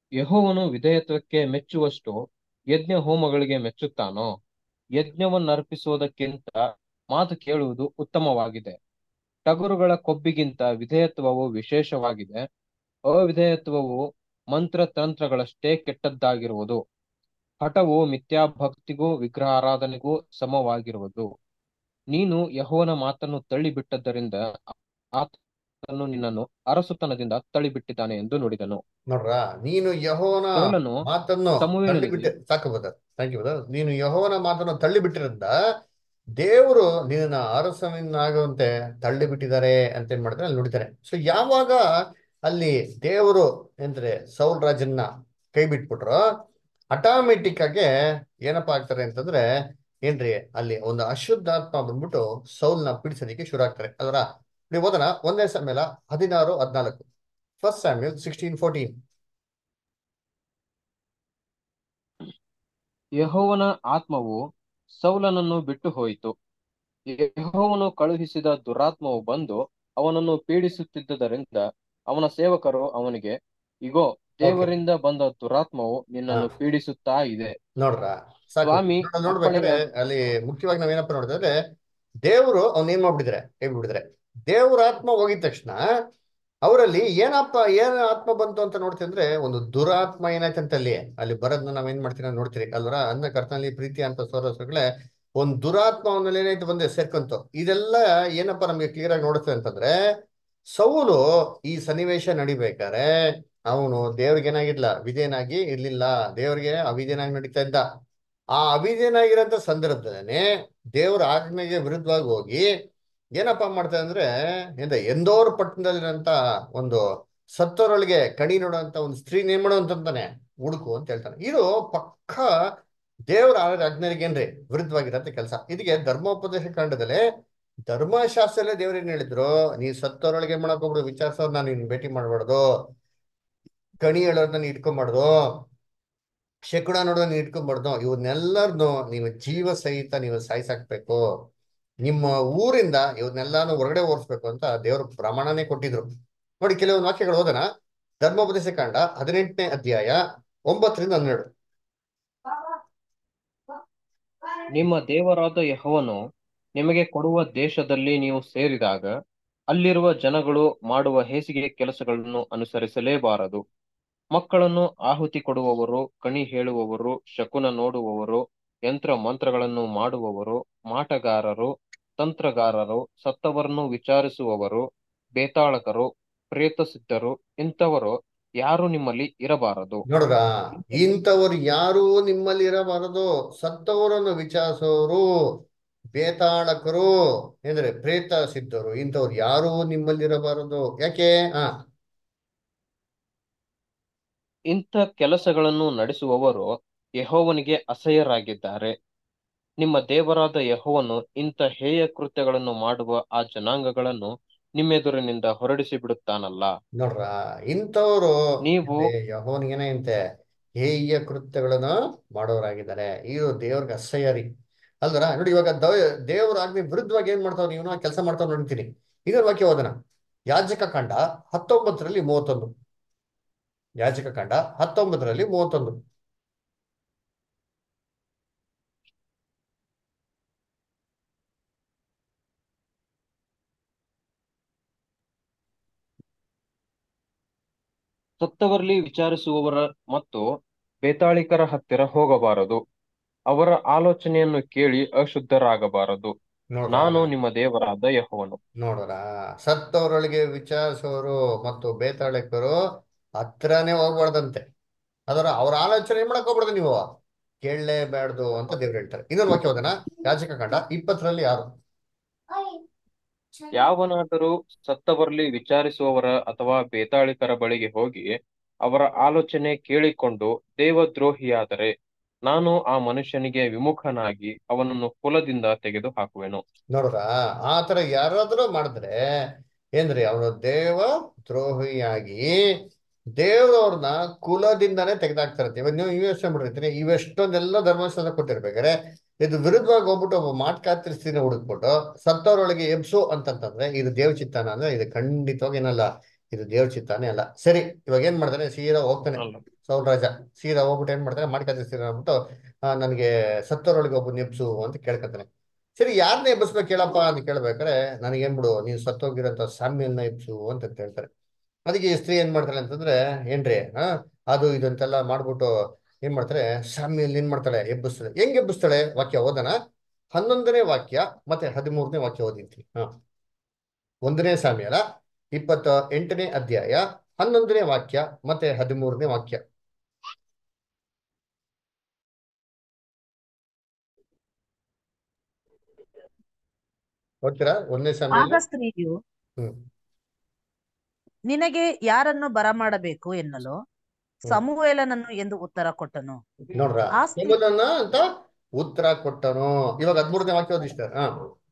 ಯೆಹೋವನು ವಿಧೇಯತ್ವಕ್ಕೆ ಮೆಚ್ಚುವಷ್ಟು ಯಜ್ಞ ಹೋಮಗಳಿಗೆ ಮೆಚ್ಚುತ್ತಾನೋ ಯಜ್ಞವನ್ನರ್ಪಿಸುವುದಕ್ಕಿಂತ ಮಾತು ಕೇಳುವುದು ಉತ್ತಮವಾಗಿದೆ ಟಗರುಗಳ ಕೊಬ್ಬಿಗಿಂತ ವಿಧೇಯತ್ವವು ವಿಶೇಷವಾಗಿದೆ ಅವಿಧೇಯತ್ವವು ಮಂತ್ರತಂತ್ರಗಳಷ್ಟೇ ಕೆಟ್ಟದ್ದಾಗಿರುವುದು ಹಠವು ಮಿಥ್ಯಾಭಕ್ತಿಗೂ ವಿಗ್ರಹಾರಾಧನೆಗೂ ಸಮವಾಗಿರುವುದು ನೀನು ಯೆಹೋವನ ಮಾತನ್ನು ತಳ್ಳಿಬಿಟ್ಟದ್ದರಿಂದ ಆತನು ನಿನ್ನನ್ನು ಅರಸುತನದಿಂದ ತಳ್ಳಿಬಿಟ್ಟಿದ್ದಾನೆ ಎಂದು ನುಡಿದನು ನೋಡ್ರ ನೀನು ಯಹೋವನ ಸೌಲನು ಮಾತನ್ನು ಸಮುವೇಲನಿಗೆ ತಳ್ಳಿಬಿಟ್ಟೆ ಸಾಕು ಬದ ಥ್ಯಾಂಕ್ ಯು ಬದ ನೀನು ಯಹೋವನ ಮಾತನ್ನು ತಳ್ಳಿಬಿಟ್ಟಿರಿಂದ ದೇವರು ನಿನ್ನ ಅರಸನಾಗುವಂತೆ ತಳ್ಳಿಬಿಟ್ಟಿದ್ದಾರೆ ಅಂತ ಏನ್ ಮಾಡ್ತಾರೆ ಅಲ್ಲಿ ನುಡಿತಾರೆ ಸೊ ಯಾವಾಗ ಅಲ್ಲಿ ದೇವರು ಅಂದ್ರೆ ಸೌಲ್ ರಾಜನ್ನ ಕೈ ಬಿಟ್ಬಿಟ್ರು ಆಟೋಮೆಟಿಕ್ ಆಗಿ ಏನಪ್ಪಾ ಆಗ್ತಾರೆ ಅಂತಂದ್ರೆ ಏನ್ರಿ ಅಲ್ಲಿ ಒಂದು ಅಶುದ್ಧಾತ್ಮ ಬಂದ್ಬಿಟ್ಟು ಸೌಲ್ನ ಪೀಡಿಸೋದಕ್ಕೆ ಶುರು ಆಗ್ತಾರೆ ಅದರ ನೀವು ಓದೋಣ ಒಂದೇ ಸಮೇಲ ಹದಿನಾರು ಹದಿನಾಲ್ಕು ಫಸ್ಟ್ ಸ್ಯಾಮ್ಯಲ್ ಸಿಕ್ಸ್ಟೀನ್ ಫೋರ್ಟೀನ್ ಯೆಹೋವನ ಆತ್ಮವು ಸೌಲನನ್ನು ಬಿಟ್ಟು ಹೋಯಿತು ಯೆಹೋವನು ಕಳುಹಿಸಿದ ದುರಾತ್ಮವು ಬಂದು ಅವನನ್ನು ಪೀಡಿಸುತ್ತಿದ್ದರಿಂದ ಅವನ ಸೇವಕರು ಅವನಿಗೆ ಇಗೋ ದೇವರಿಂದ ಬಂದ ದುರಾತ್ಮವು ನಿನ್ನನ್ನು ಹಾ. ಪೀಡಿಸುತ್ತಾ ಇದೆ ನೋಡ್ರ ಸಾಕು ಸ್ವಾಮಿ ನೋಡ್- ನೋಡ್ಬೇಕಾದ್ರೆ ಅಪ್ಪಣೆ ಅಲ್ಲಿ ಮುಖ್ಯವಾಗಿ ನಾವೇನಪ್ಪ ನೋಡಿದ್ರೆ ದೇವರು ಅವ್ನ ಏನ್ ಮಾಡ್ಬಿಟ್ಟಿದ್ರೆ ಕೈ ಬಿಟ್ಟಿದ್ರೆ ದೇವ್ರ ಆತ್ಮ ಹೋಗಿದ ತಕ್ಷಣ ಅವರಲ್ಲಿ ಏನಪ್ಪ ಏನ್ ಆತ್ಮ ಬಂತು ಅಂತ ನೋಡ್ತೀವಿ ಅಂದ್ರೆ ಒಂದು ದುರಾತ್ಮ ಏನಾಯ್ತಂತ ಅಲ್ಲಿ ಅಲ್ಲಿ ಬರೋದನ್ನ ನಾವೇನ್ ಮಾಡ್ತೀವಿ ಅಂತ ನೋಡ್ತೀರಿ ಅಲ್ವರ ಅಂದ ಕರ್ತನಲ್ಲಿ ಪ್ರೀತಿ ಅಂತ ಸೋರಸಗಳೇ ಒಂದ್ ದುರಾತ್ಮ ಅವನಲ್ಲಿ ಏನಾಯ್ತು ಬಂದೆ ಸೇರ್ಕೊಂತು ಇದೆಲ್ಲ ಏನಪ್ಪ ನಮ್ಗೆ ಕ್ಲಿಯರ್ ಆಗಿ ನೋಡುತ್ತೆ ಅಂತಂದ್ರೆ ಸೌಲು ಈ ಸನ್ನಿವೇಶ ನಡಿಬೇಕಾರೆ ಅವನು ದೇವ್ರಿಗೆ ಏನಾಗಿರ್ಲ ವಿಧೇಯನಾಗಿ ಇರ್ಲಿಲ್ಲ ದೇವ್ರಿಗೆ ಅವಿಧೇಯನಾಗಿ ನಡೀತಾ ಇದ್ದ ಆ ಅವಿಧೇಯನಾಗಿರೋಂಥ ಸಂದರ್ಭದಲ್ಲೇ ದೇವ್ರ ಆಜ್ಞೆಗೆ ವಿರುದ್ಧವಾಗಿ ಹೋಗಿ ಏನಪ್ಪ ಮಾಡ್ತಾರೆ ಅಂದ್ರೆ ಎಂದ ಎಂದೋರ್ ಪಟ್ಟಣದಲ್ಲಿರೋಂಥ ಒಂದು ಸತ್ತೋರೊಳಗೆ ಕಣಿ ನೋಡುವಂತ ಒಂದು ಸ್ತ್ರೀ ನೇಮ್ ಮಾಡುವಂತಾನೆ ಹುಡುಕು ಅಂತ ಹೇಳ್ತಾನೆ ಇದು ಪಕ್ಕ ದೇವರ ಆಜ್ಞೆಗೇನ್ರಿ ವಿರುದ್ಧವಾಗಿರೋಂಥ ಕೆಲಸ ಇದಕ್ಕೆ ಧರ್ಮೋಪದೇಶ ಕಾಂಡದಲ್ಲೇ ಧರ್ಮಶಾಸ್ತ್ರದಲ್ಲೇ ದೇವ್ರು ಏನ್ ಹೇಳಿದ್ರು ನೀ ಸತ್ತೋರೊಳಗೆ ಏನ್ ಮಾಡಕ್ ಹೋಗ್ಬಿಡು ವಿಚಾರಿಸೋರ್ನ ನೀನ್ ಭೇಟಿ ಮಾಡ್ಬಾರ್ದು ಕಣಿ ಹೇಳೋರ್ನ ನೀ ಇಟ್ಕೊಂಬಾರ್ದು ಶಕುಡ ನೋಡೋದನ್ನ ನೀನ್ ಇಟ್ಕೊಂಬಾರ್ದು ಇವನ್ನೆಲ್ಲರನ್ನು ನೀವು ಜೀವ ಸಹಿತ ನೀವು ಸಾಯಿಸಾಕ್ಬೇಕು ನಿಮ್ಮ ಊರಿಂದ ಇವನ್ನೆಲ್ಲಾನು ಹೊರಗಡೆ ಓಡಿಸ್ಬೇಕು ಅಂತ ದೇವರು ಪ್ರಮಾಣನೇ ಕೊಟ್ಟಿದ್ರು ನೋಡಿ ಕೆಲವೊಂದು ವಾಕ್ಯಗಳು ಓದೋಣ ಧರ್ಮೋಪದೇಶ ಕಾಂಡ ಹದಿನೆಂಟನೇ ಅಧ್ಯಾಯ ಒಂಬತ್ತರಿಂದ ಹನ್ನೆರಡು ನಿಮ್ಮ ದೇವರಾದ ಯೆಹೋವನು ನಿಮಗೆ ಕೊಡುವ ದೇಶದಲ್ಲಿ ನೀವು ಸೇರಿದಾಗ ಅಲ್ಲಿರುವ ಜನಗಳು ಮಾಡುವ ಹೇಸಿಗೆ ಕೆಲಸಗಳನ್ನು ಅನುಸರಿಸಲೇಬಾರದು ಮಕ್ಕಳನ್ನು ಆಹುತಿ ಕೊಡುವವರು ಕಣಿ ಹೇಳುವವರು ಶಕುನ ನೋಡುವವರು ಯಂತ್ರ ಮಂತ್ರಗಳನ್ನು ಮಾಡುವವರು ಮಾಟಗಾರರು ತಂತ್ರಗಾರರು ಸತ್ತವರನ್ನು ವಿಚಾರಿಸುವವರು ಬೇತಾಳಕರು ಪ್ರೇತಸಿದ್ಧರು ಇಂಥವರು ಯಾರು ನಿಮ್ಮಲ್ಲಿ ಇರಬಾರದು ನೋಡ್ರ ಇಂಥವ್ರು ಯಾರೂ ನಿಮ್ಮಲ್ಲಿ ಇರಬಾರದು ಸತ್ತವರನ್ನು ವಿಚಾರಿಸೋರು ಬೇತಾಳಕರು ಅಂದ್ರೆ ಪ್ರೇತ ಸಿದ್ಧರು ಇಂಥವ್ರು ಯಾರೂ ನಿಮ್ಮಲ್ಲಿ ಇರಬಾರದು ಯಾಕೆ ಹಾ ಇಂಥ ಕೆಲಸಗಳನ್ನು ನಡೆಸುವವರು ಯೆಹೋವನಿಗೆ ಅಸಹ್ಯರಾಗಿದ್ದಾರೆ ನಿಮ್ಮ ದೇವರಾದ ಯೆಹೋವನು ಇಂಥ ಹೇಯ ಕೃತ್ಯಗಳನ್ನು ಮಾಡುವ ಆ ಜನಾಂಗಗಳನ್ನು ನಿಮ್ಮೆದುರಿನಿಂದ ಹೊರಡಿಸಿ ಬಿಡುತ್ತಾನಲ್ಲ ನೋಡ್ರ ಇಂಥವ್ರು ನೀವು ಯಹೋನಿಗೇನಂತೆ ಹೇಯ ಕೃತ್ಯಗಳನ್ನು ಮಾಡೋರಾಗಿದ್ದಾರೆ ಇದು ದೇವ್ರಿಗೆ ಅಸಹ್ಯ ರೀ ಅಲ್ದರ ನೋಡಿ ಇವಾಗ ದವ- ದೇವ್ರ ಆಜ್ಞೆ ವಿರುದ್ಧವಾಗಿ ಏನ್ ಮಾಡ್ತಾವ್ ನೀವು ಕೆಲಸ ಮಾಡ್ತಾವ್ ನೋಡ್ತೀನಿ ಇದೊಂದು ವಾಕ್ಯ ಓದನ ಯಾಜಕ ಕಾಂಡ ಹತ್ತೊಂಬತ್ತರಲ್ಲಿ ಮೂವತ್ತೊಂದು ಯಾಜಕ ಕಾಂಡ ಹತ್ತೊಂಬತ್ತರಲ್ಲಿ ಮೂವತ್ತೊಂದು ಸತ್ತವರಲ್ಲಿ ವಿಚಾರಿಸುವವರ ಮತ್ತು ಬೇತಾಳಿಕರ ಹತ್ತಿರ ಹೋಗಬಾರದು ಅವರ ಆಲೋಚನೆಯನ್ನು ಕೇಳಿ ಅಶುದ್ಧರಾಗಬಾರದು ನೋಡ್ರ ನಾನು ನಿಮ್ಮ ದೇವರಾದ ಯೆಹೋವನು ನೋಡ್ರ ಸತ್ತವರೊಳಗೆ ವಿಚಾರಿಸೋರು ಮತ್ತು ಬೇತಾಳಿಕರು ಹತ್ರನೇ ಹೋಗ್ಬಾರ್ದಂತೆ ಅದರ ಅವ್ರ ಆಲೋಚನೆ ಏನ್ ಮಾಡಕ್ ಹೋಗ್ಬಾರ್ದು ನೀವು ಕೇಳಲೇಬಾರ್ದು ಅಂತ ದೇವ್ರು ಹೇಳ್ತಾರೆ ಇನ್ನೊಂದು ವಾಕ್ಯ ಓದನ ಯಾಜಕ ಕಾಂಡ ಇಪ್ಪತ್ತರಲ್ಲಿ ಆರು ಯಾವನಾದರೂ ಸತ್ತವರಲ್ಲಿ ವಿಚಾರಿಸುವವರ ಅಥವಾ ಬೇತಾಳಿಕರ ಬಳಿಗೆ ಹೋಗಿ ಅವರ ಆಲೋಚನೆ ಕೇಳಿಕೊಂಡು ದೇವದ್ರೋಹಿಯಾದರೆ ನಾನು ಆ ಮನುಷ್ಯನಿಗೆ ವಿಮುಖನಾಗಿ ಅವನನ್ನು ಕುಲದಿಂದ ತೆಗೆದು ಹಾಕುವೆನು ನೋಡ್ರ ಆ ತರ ಯಾರಾದ್ರೂ ಮಾಡಿದ್ರೆ ಏನ್ರಿ ಅವನು ದೇವ ದ್ರೋಹಿಯಾಗಿ ದೇವ್ರವ್ರನ್ನ ಕುಲದಿಂದಾನೇ ತೆಗೆದಾಕ್ತಾರಂತೆ ಇವಾಗ ನೀವು ಯೋಚನೆ ಮಾಡಿರ್ತೀನಿ ಇವೆಷ್ಟೊಂದೆಲ್ಲ ಧರ್ಮಸ್ಥಳ ಕೊಟ್ಟಿರ್ಬೇಕಾದ್ರೆ ಇದು ವಿರುದ್ಧವಾಗಿ ಹೋಗ್ಬಿಟ್ಟು ಒಬ್ಬ ಮಾಟ್ಕಾತಿರ ಸ್ತ್ರೀನ ಹುಡುಕ್ಬಿಟ್ಟು ಸತ್ತವರೊಳಗೆ ಎಬ್ಸು ಅಂತಂತಂದ್ರೆ ಇದು ದೇವ ಚಿತ್ತಾನ ಅಂದ್ರೆ ಇದು ಖಂಡಿತವಾಗಿ ಏನಲ್ಲ ಇದು ದೇವ್ರ ಚಿತ್ತಾನೇ ಅಲ್ಲ ಸರಿ ಇವಾಗ ಏನ್ ಮಾಡ್ತಾನೆ ಸೀದಾ ಹೋಗ್ತಾನೆ ಅಲ್ಲ ಸೌಲ್ ರಾಜ ಸೀದಾ ಹೋಗ್ಬಿಟ್ಟು ಏನ್ ಮಾಡ್ತಾನೆ ಮಾಡ್ಕೊತೀರ ಅಂದ್ಬಿಟ್ಟು ಆ, ನನಗೆ ಸತ್ತೋರೊಳಗೆ ಒಬ್ಬ ಎಬ್ಸು ಅಂತ ಕೇಳ್ಕೊತಾನೆ ಸರಿ ಯಾರನ್ನ ಎಬ್ಬಿಸ್ಬೇಕು ಕೇಳಪ್ಪ ಅಂತ ಕೇಳ್ಬೇಕಾರೆ ನನಗೇನ್ ಬಿಡು ನೀನು ಸತ್ತೋಗಿರೋಂಥ ಸಾಮ್ಯಲ್ನ ಎಬ್ಸು ಅಂತ ಹೇಳ್ತಾರೆ ಅದಕ್ಕೆ ಈ ಸ್ತ್ರೀ ಏನ್ ಮಾಡ್ತಾಳೆ ಅಂತಂದ್ರೆ ಏನ್ರಿ ಹಾ ಅದು ಇದಂತೆಲ್ಲ ಮಾಡ್ಬಿಟ್ಟು ಏನ್ ಮಾಡ್ತಾರೆ ಸಾಮ್ಯಲ್ ಏನ್ ಮಾಡ್ತಾಳೆ ಎಬ್ಬಿಸ್ತಾಳೆ ಹೆಂಗ್ ಎಬ್ಬಿಸ್ತಾಳೆ ವಾಕ್ಯ ಓದನ ಹನ್ನೊಂದನೇ ವಾಕ್ಯ ಮತ್ತೆ ಹದಿಮೂರನೇ ವಾಕ್ಯ ಓದಿರ್ತೀನಿ ಹಾ ಒಂದನೇ ಸಾಮ್ಯಲ ಇಪ್ಪತ್ತ ಎಂಟನೇ ಅಧ್ಯಾಯ ಹನ್ನೊಂದನೇ ವಾಕ್ಯ ಮತ್ತೆ ಹದಿಮೂರನೇ ವಾಕ್ಯ ಓದ್ತೀರಾ ಒಂದನೇ ಆಗ ಸಾಮ್ಯಲ್ ಸ್ತ್ರೀಯು ಹ್ಮ್ ನಿನಗೆ ಯಾರನ್ನು ಬರಮಾಡಬೇಕು ಎನ್ನಲು ಸಮುವೇಲನನ್ನು ಎಂದು ಉತ್ತರ ಕೊಟ್ಟನು ನೋಡ್ರ ಆ ಸ್ತ್ರೀ ಯಮನನ್ನ ಅಂತ ಉತ್ತರ ಕೊಟ್ಟನು ಇವಾಗ ಹದಿಮೂರನೇ ವಾಕ್ಯ ಓದಿಷ್ಟ ಹಾ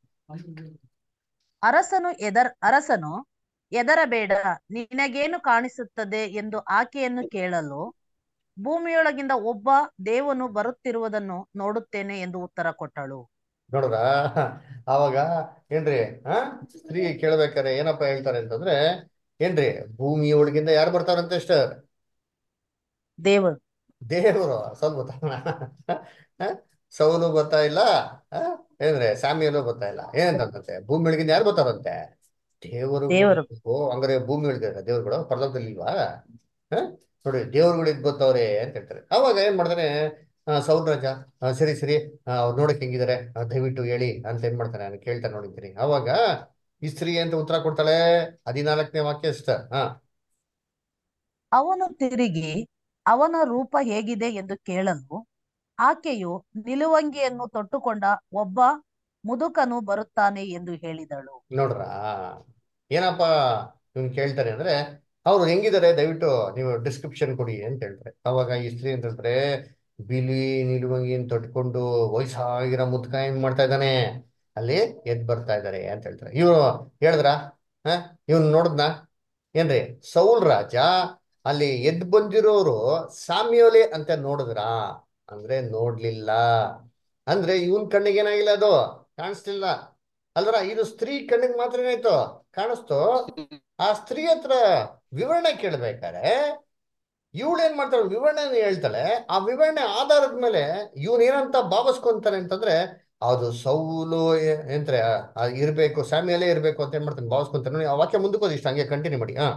ಅರಸನು ಎದರ್ ಅರಸನು ಎದರಬೇಡ ನಿನಗೇನು ಕಾಣಿಸುತ್ತದೆ ಎಂದು ಆಕೆಯನ್ನು ಕೇಳಲು ಭೂಮಿಯೊಳಗಿಂದ ಒಬ್ಬ ದೇವನು ಬರುತ್ತಿರುವುದನ್ನು ನೋಡುತ್ತೇನೆ ಎಂದು ಉತ್ತರ ಕೊಟ್ಟಳು ನೋಡ್ರ ಅವಾಗ ಏನ್ರಿ ಆ ಸ್ತ್ರೀ ಕೇಳ್ಬೇಕಾರೆ ಏನಪ್ಪ ಹೇಳ್ತಾರೆ ಅಂತಂದ್ರೆ ಏನ್ರಿ ಭೂಮಿ ಒಳಗಿಂದ ಯಾರು ಬರ್ತಾರಂತೆ ಅಷ್ಟ ದೇವರು ದೇವರು ಸ್ವಲ್ಪ ಆ? ಸೌಲು ಬರ್ತಾ ಇಲ್ಲ ಆ? ಏನ್ರಿ ಸ್ಯಾಮಿಯಲು ಬರ್ತಾ ಇಲ್ಲ ಏನಂತಂತೆ ಭೂಮಿ ಒಳಗಿಂದ ಯಾರು ಬರ್ತಾರಂತೆ ದೇವರು ದೇವರು. ಓ ಹಂಗಾರೆ ಭೂಮಿ ಒಳಗೆ ದೇವ್ರುಗಳು ಪರಲೋಕದಲ್ಲಿ ಇಲ್ವಾ ಆ? ನೋಡಿ ದೇವ್ರುಗಳು ಇದ್ ಬರ್ತಾವ್ರೆ ಅಂತ ಹೇಳ್ತಾರೆ ಅವಾಗ ಏನ್ ಮಾಡ್ತಾನೆ ಆ, ಸೌಲ್ ರಾಜ ಆ, ಸರಿ ಸರಿ ಅವ್ರು ನೋಡಕ್ ಹೆಂಗಿದ್ದಾರೆ ಆ, ದಯವಿಟ್ಟು ಹೇಳಿ ಅಂತ ಏನ್ ಮಾಡ್ತಾನೆ ನಾನು ಕೇಳ್ತಾ ನೋಡಿದ್ದೀನಿ ಅವಾಗ ಈ ಸ್ತ್ರೀ ಅಂತ ಉತ್ತರ ಕೊಡ್ತಾಳೆ ಹದಿನಾಲ್ಕನೇ ವಾಕ್ಯ ಅಷ್ಟ ಹಾ ಅವನು ತಿರುಗಿ ಅವನ ರೂಪ ಹೇಗಿದೆ ಎಂದು ಕೇಳಲು ಆಕೆಯು ನಿಲುವಂಗಿಯನ್ನು ತೊಟ್ಟುಕೊಂಡ ಒಬ್ಬ ಮುದುಕನು ಬರುತ್ತಾನೆ ಎಂದು ಹೇಳಿದಳು ನೋಡ್ರ ಏನಪ್ಪ ಇವ್ನು ಕೇಳ್ತಾನೆ ಅಂದ್ರೆ ಅವ್ರು ಹೆಂಗಿದ್ದಾರೆ ದಯವಿಟ್ಟು ನೀವು ಡಿಸ್ಕ್ರಿಪ್ಷನ್ ಕೊಡಿ ಅಂತ ಹೇಳ್ತಾರೆ ಅವಾಗ ಈ ಸ್ತ್ರೀ ಅಂತ ಹೇಳ್ತಾರೆ ಬಿಳಿ ನಿಲುವಂಗಿನ ತೊಟ್ಕೊಂಡು ವಯಸ್ಸಾಗಿರೋ ಮುದ್ಕ ಏನ್ ಮಾಡ್ತಾ ಇದ್ದಾನೆ ಅಲ್ಲಿ ಎದ್ ಬರ್ತಾ ಇದ್ದಾರೆ ಅಂತ ಹೇಳ್ತಾರೆ ಇವ್ರು ಹೇಳಿದ್ರ ಹ ಇವ್ನು ನೋಡಿದ್ನ ಏನ್ರಿ ಸೌಲ್ ರಾಜ ಅಲ್ಲಿ ಎದ್ ಬಂದಿರೋರು ಸಾಮ್ಯೋಲೆ ಅಂತ ನೋಡಿದ್ರ ಅಂದ್ರೆ ನೋಡ್ಲಿಲ್ಲ ಅಂದ್ರೆ ಇವನ್ ಕಣ್ಣಿಗೆ ಏನಾಗಿಲ್ಲ ಅದು ಕಾಣಿಸ್ಲಿಲ್ಲ ಅಲ್ರ ಇದು ಸ್ತ್ರೀ ಕಣ್ಣಿಗೆ ಮಾತ್ರ ಏನಾಯ್ತು ಕಾಣಿಸ್ತು ಆ ಸ್ತ್ರೀ ಹತ್ರ ವಿವರಣೆ ಕೇಳ್ಬೇಕಾರೆ ಇವಳು ಏನ್ ಮಾಡ್ತಾಳೆ ವಿವರಣೆ ಹೇಳ್ತಾಳೆ ಆ ವಿವರಣೆ ಆಧಾರದ ಮೇಲೆ ಇವನ್ ಏನಂತ ಭಾವಿಸ್ಕೊಂತಾನೆ ಅಂತಂದ್ರೆ ಅದು ಸೌಲು ಏ- ಏನ್ತ್ರೆ ಆ ಇರ್ಬೇಕು ಸ್ಯಾಮಿಯಲ್ಲೇ ಇರ್ಬೇಕು ಅಂತ ಏನ್ ಮಾಡ್ತಾನೆ ಭಾವಿಸ್ಕೊಂತಾನೆ ನೋಡಿ, ಆ ವಾಕ್ಯ ಮುಂದಕ್ಕೆ ಹೋದಿ ಇಷ್ಟ ಹಂಗೆ ಕಂಟಿನ್ಯೂ ಮಾಡಿ ಹಾ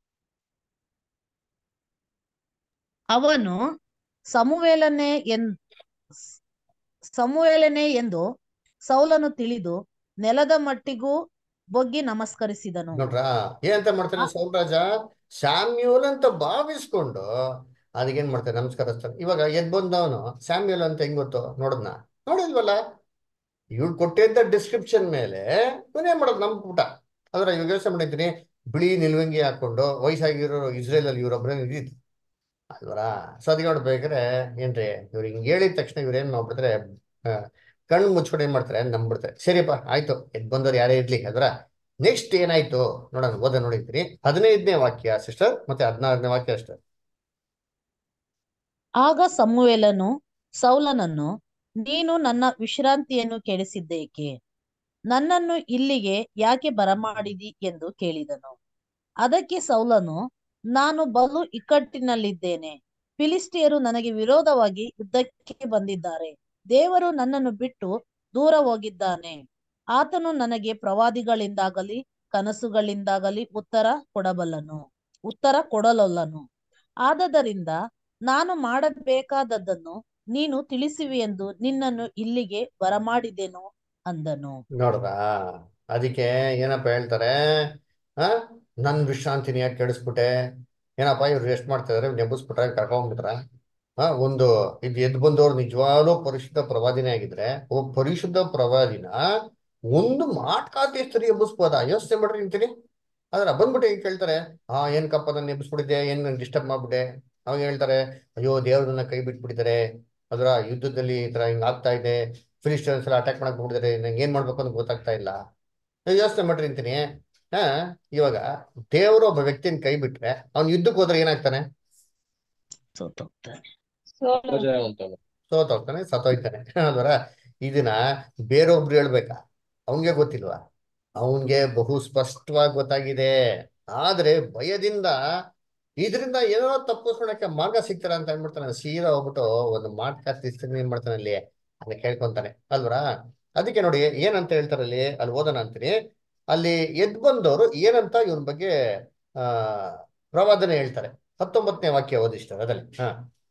ಅವನು ಸಮುವೇಲನೇ ಎನ್ ಸಮುವೇಲನೇ ಎಂದು ಸೌಲನು ತಿಳಿದು ನೆಲದ ಮಟ್ಟಿಗೂ ಬೊಗ್ಗಿ ನಮಸ್ಕರಿಸಿದನು ನೋಡ್ರಾ ಏನಂತ ಮಾಡ್ತಾನೆ ಸೌಲ್ ರಾಜ ಸ್ಯಾಮ್ಯೂಲ್ ಅಂತ ಭಾವಿಸ್ಕೊಂಡು ಅದಕ್ಕೇನ್ ಮಾಡ್ತಾನೆ ನಮಸ್ಕರಿಸ್ತಾನೆ ಇವಾಗ ಎದ್ ಬಂದವನು ಸ್ಯಾಮ್ಯೂಲ್ ಅಂತ ಹೆಂಗ್ ಗೊತ್ತು ನೋಡದ್ನ ನೋಡಿಲ್ವಲ್ಲ ಇವ್ಳು ಕೊಟ್ಟಿದ್ದ ಡಿಸ್ಕ್ರಿಪ್ಷನ್ ಮೇಲೆ ಇವನೇನ್ ಮಾಡೋದು ನಮ್ ಊಟ ಅದ್ರ ಇವಾಗ ಯೋಚನೆ ಮಾಡಿದ್ದೀನಿ ಬಿಳಿ ನಿಲ್ವಂಗಿ ಹಾಕೊಂಡು ವಯಸ್ಸಾಗಿರೋ ಇಸ್ರೇಲ್ ಅಲ್ಲಿ ಇವ್ರೊಬ್ರೇ ಇದ್ದಿತ್ತು ಅಲ್ವರಾ ಸೊ ಅದಕ್ಕೆ ನೋಡ್ಬೇಕಾದ್ರೆ ಏನ್ರಿ ಇವ್ರು ಹಿಂಗ್ ಹೇಳಿದ ತಕ್ಷಣ ಇವ್ರು ಏನ್ ಮಾಡ್ಬಿಡ್ತಾರೆ ಆ, ಕಣ್ಣು ಮುಚ್ಕೊಂಡು ಏನ್ ಮಾಡ್ತಾರೆ ನಂಬಿಡ್ತಾರೆ ಸರಿಯಪ್ಪ ಆಯ್ತು ಎದ್ ಬಂದವ್ರು ಯಾರೇ ಇರ್ಲಿ ಅದರ ನೆಕ್ಸ್ಟ್ ಏನಾಯ್ತು ನೋಡೋಣ ಓದ ನೋಡಿರ್ತೀನಿ ಹದಿನೈದನೇ ವಾಕ್ಯ ಸಿಸ್ಟರ್ ಮತ್ತೆ ಹದಿನಾರನೇ ವಾಕ್ಯ ಅಷ್ಟೇ ಆಗ ಸಮುವೇಲನು ಸೌಲನನ್ನು ನೀನು ನನ್ನ ವಿಶ್ರಾಂತಿಯನ್ನು ಕೆಡಿಸಿದ್ದೇಕೆ ನನ್ನನ್ನು ಇಲ್ಲಿಗೆ ಯಾಕೆ ಬರಮಾಡಿದಿ ಎಂದು ಕೇಳಿದನು ಅದಕ್ಕೆ ಸೌಲನು ನಾನು ಬಲು ಇಕ್ಕಟ್ಟಿನಲ್ಲಿದ್ದೇನೆ ಫಿಲಿಸ್ಟಿಯರು ನನಗೆ ವಿರೋಧವಾಗಿ ಯುದ್ಧಕ್ಕೆ ಬಂದಿದ್ದಾರೆ ದೇವರು ನನ್ನನ್ನು ಬಿಟ್ಟು ದೂರ ಹೋಗಿದ್ದಾನೆ ಆತನು ನನಗೆ ಪ್ರವಾದಿಗಳಿಂದಾಗಲಿ ಕನಸುಗಳಿಂದಾಗಲಿ ಉತ್ತರ ಕೊಡಬಲ್ಲನು ಉತ್ತರ ಕೊಡಲೊಲ್ಲನು ಆದದರಿಂದ ನಾನು ಮಾಡಬೇಕಾದದ್ದನ್ನು ನೀನು ತಿಳಿಸುವಿ ಎಂದು ನಿನ್ನನ್ನು ಇಲ್ಲಿಗೆ ಬರಮಾಡಿದೆನು ಅಂದನು ನೋಡ್ರಾ ಅದಕ್ಕೆ ಏನಪ್ಪ ಹೇಳ್ತಾರೆ ಆ ನನ್ ವಿಶ್ರಾಂತಿನ ಯಾಕೆ ಕೆಡಿಸ್ಬಿಟ್ಟೆ ಏನಪ್ಪ ಇವ್ರು ರೆಸ್ಟ್ ಮಾಡ್ತಾ ಇದಾರೆ ನೆಬ್ಬಿಸ್ಬಿಟ್ರೆ ಕರ್ಕೊಂಡ್ಬಿಟ್ರ ಆ ಒಂದು ಇದು ಎದ್ದು ಬಂದವ್ರು ನಿಜವಾಗ್ಲೂ ಪರಿಶುದ್ಧ ಪ್ರವಾದಿನೇ ಆಗಿದ್ರೆ ಒಬ್ಬ ಪರಿಶುದ್ಧ ಪ್ರವಾದಿನ ಒಂದು ಮಾಟ್ಕಾತಿ ಸ್ತ್ರೀ ಎಬ್ಬಿಸ್ಬೋದಾ ಯೋಚನೆ ಮಾಡ್ರಿ ನಿಂತೀನಿ ಅದ್ರ ಬಂದ್ಬಿಟ್ಟು ಹಿಂಗ್ ಕೇಳ್ತಾರೆ ಆ ಏನ್ಕಪ್ಪ ನಾನು ಎಬ್ಬಿಸ್ಬಿಟ್ಟಿದ್ದೆ ಏನ್ ನನ್ ಡಿಸ್ಟರ್ಬ್ ಮಾಡ್ಬಿಟ್ಟೆ ಅವಾಗ ಹೇಳ್ತಾರೆ ಅಯ್ಯೋ ದೇವ್ರನ್ನ ಕೈ ಬಿಟ್ಬಿಟ್ಟಿದ್ದಾರೆ ಅದರ ಯುದ್ಧದಲ್ಲಿ ಈ ತರ ಹಿಂಗ್ ಆಗ್ತಾ ಇದೆ ಫಿಲಿಸ್ಟರ್ಸ್ ಎಲ್ಲ ಅಟ್ಯಾಕ್ ಮಾಡಕ್ ಬಿಟ್ಟಿದ್ದಾರೆ ನಂಗೆ ಏನ್ ಮಾಡ್ಬೇಕು ಅಂತ ಗೊತ್ತಾಗ್ತಾ ಇಲ್ಲ ಯೋಚನೆ ಮಾಡ್ರಿ ಅಂತೀನಿ ಹಾ ಇವಾಗ ದೇವರು ಒಬ್ಬ ವ್ಯಕ್ತಿನ ಕೈ ಬಿಟ್ರೆ ಅವ್ನ್ ಯುದ್ಧಕ್ಕೆ ಹೋದ್ರೆ ಏನಾಗ್ತಾನೆ ಸೋತೋಗ್ತಾನೆ ವಿಜಯವಂತನು ಸೋತೋಗ್ತಾನೆ ಸತ್ತೋಯ್ತಾನೆ ಅದರ ಇದನ್ನ ಬೇರೊಬ್ರು ಹೇಳ್ಬೇಕಾ ಅವನ್ಗೆ ಗೊತ್ತಿಲ್ವಾ ಅವನ್ಗೆ ಬಹು ಸ್ಪಷ್ಟವಾಗಿ ಗೊತ್ತಾಗಿದೆ ಆದ್ರೆ ಭಯದಿಂದ ಇದರಿಂದ ಏನೋ ತಪ್ಪಿಸ್ಕೊಳಕ್ಕೆ ಮಾರ್ಗ ಸಿಗ್ತಾರ ಅಂತ ಅಂದ್ಬಿಡ್ತಾನೆ ಸೀದಾ ಹೋಗ್ಬಿಟ್ಟು ಒಂದು ಮಾಟ ತಿಸ್ತೀನಿ ಏನ್ ಮಾಡ್ತಾನೆ ಅಲ್ಲಿ ಅಲ್ಲಿ ಕೇಳ್ಕೊಂತಾನೆ ಅಲ್ವರಾ ಅದಕ್ಕೆ ನೋಡಿ ಏನಂತ ಹೇಳ್ತಾರೆ ಅಲ್ಲಿ ಅಲ್ಲಿ ಓದೋಣ ಅಂತೀನಿ ಅಲ್ಲಿ ಎದ್ ಬಂದವರು ಏನಂತ ಇವನ್ ಬಗ್ಗೆ ಆ ಪ್ರವಾದನೆ ಹೇಳ್ತಾರೆ ಹತ್ತೊಂಬತ್ತನೇ ವಾಕ್ಯ ಓದಿಸ್ತಾರೆ ಅದಲ್ಲಿ ಹಾ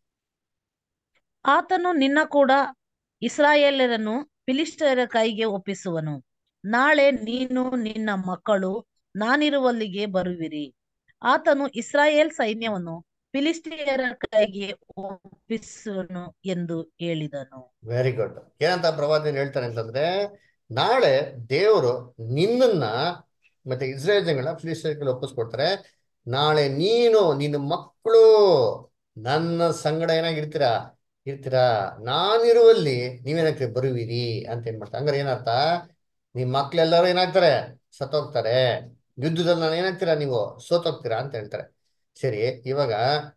ಆತನು ನಿನ್ನ ಕೂಡ ಇಸ್ರಾಯೇಲರನ್ನು ಫಿಲಿಸ್ಟಿಯರ ಕೈಗೆ ಒಪ್ಪಿಸುವನು ನಾಳೆ ನೀನು ನಿನ್ನ ಮಕ್ಕಳು ನಾನಿರುವಲ್ಲಿಗೆ ಬರುವಿರಿ ಆತನು ಇಸ್ರಾಯೇಲ್ ಸೈನ್ಯವನ್ನು ಫಿಲಿಸ್ಟಿಯರ ಕೈಗೆ ಒಪ್ಪಿಸುವನು ಎಂದು ಹೇಳಿದನು ವೆರಿ ಗುಡ್ ಏನಂತ ಪ್ರವಾದನೆ ಹೇಳ್ತಾರೆ ಅಂತಂದ್ರೆ ನಾಳೆ ದೇವರು ನಿನ್ನನ್ನ ಮತ್ತೆ ಇಸ್ರೇಲ್ ಜನಗಳ ಫಿಲಿಸ್ಟೀನ್ಗೆ ಒಪ್ಪಿಸ್ಕೊಡ್ತಾರೆ ನಾಳೆ ನೀನು ನಿನ್ನ ಮಕ್ಕಳು ನನ್ನ ಸಂಗಡ ಏನಾಗಿರ್ತೀರಾ ಇರ್ತೀರಾ ನಾನಿರುವಲ್ಲಿ ನೀವೇನಾಗ್ತೀರಿ ಬರುವಿರಿ ಅಂತ ಏನ್ ಮಾಡ್ತಾರೆ ಹಂಗಾರೆ ಏನರ್ಥ ನಿಮ್ ಮಕ್ಳೆಲ್ಲರೂ ಏನಾಗ್ತಾರೆ ಸತ್ತೋಗ್ತಾರೆ ಯುದ್ಧದಲ್ಲಿ ನಾನು ಏನಾಗ್ತೀರಾ ನೀವು ಸೋತೋಗ್ತೀರಾ ಅಂತ ಹೇಳ್ತಾರೆ ಸರಿ ಇವಾಗ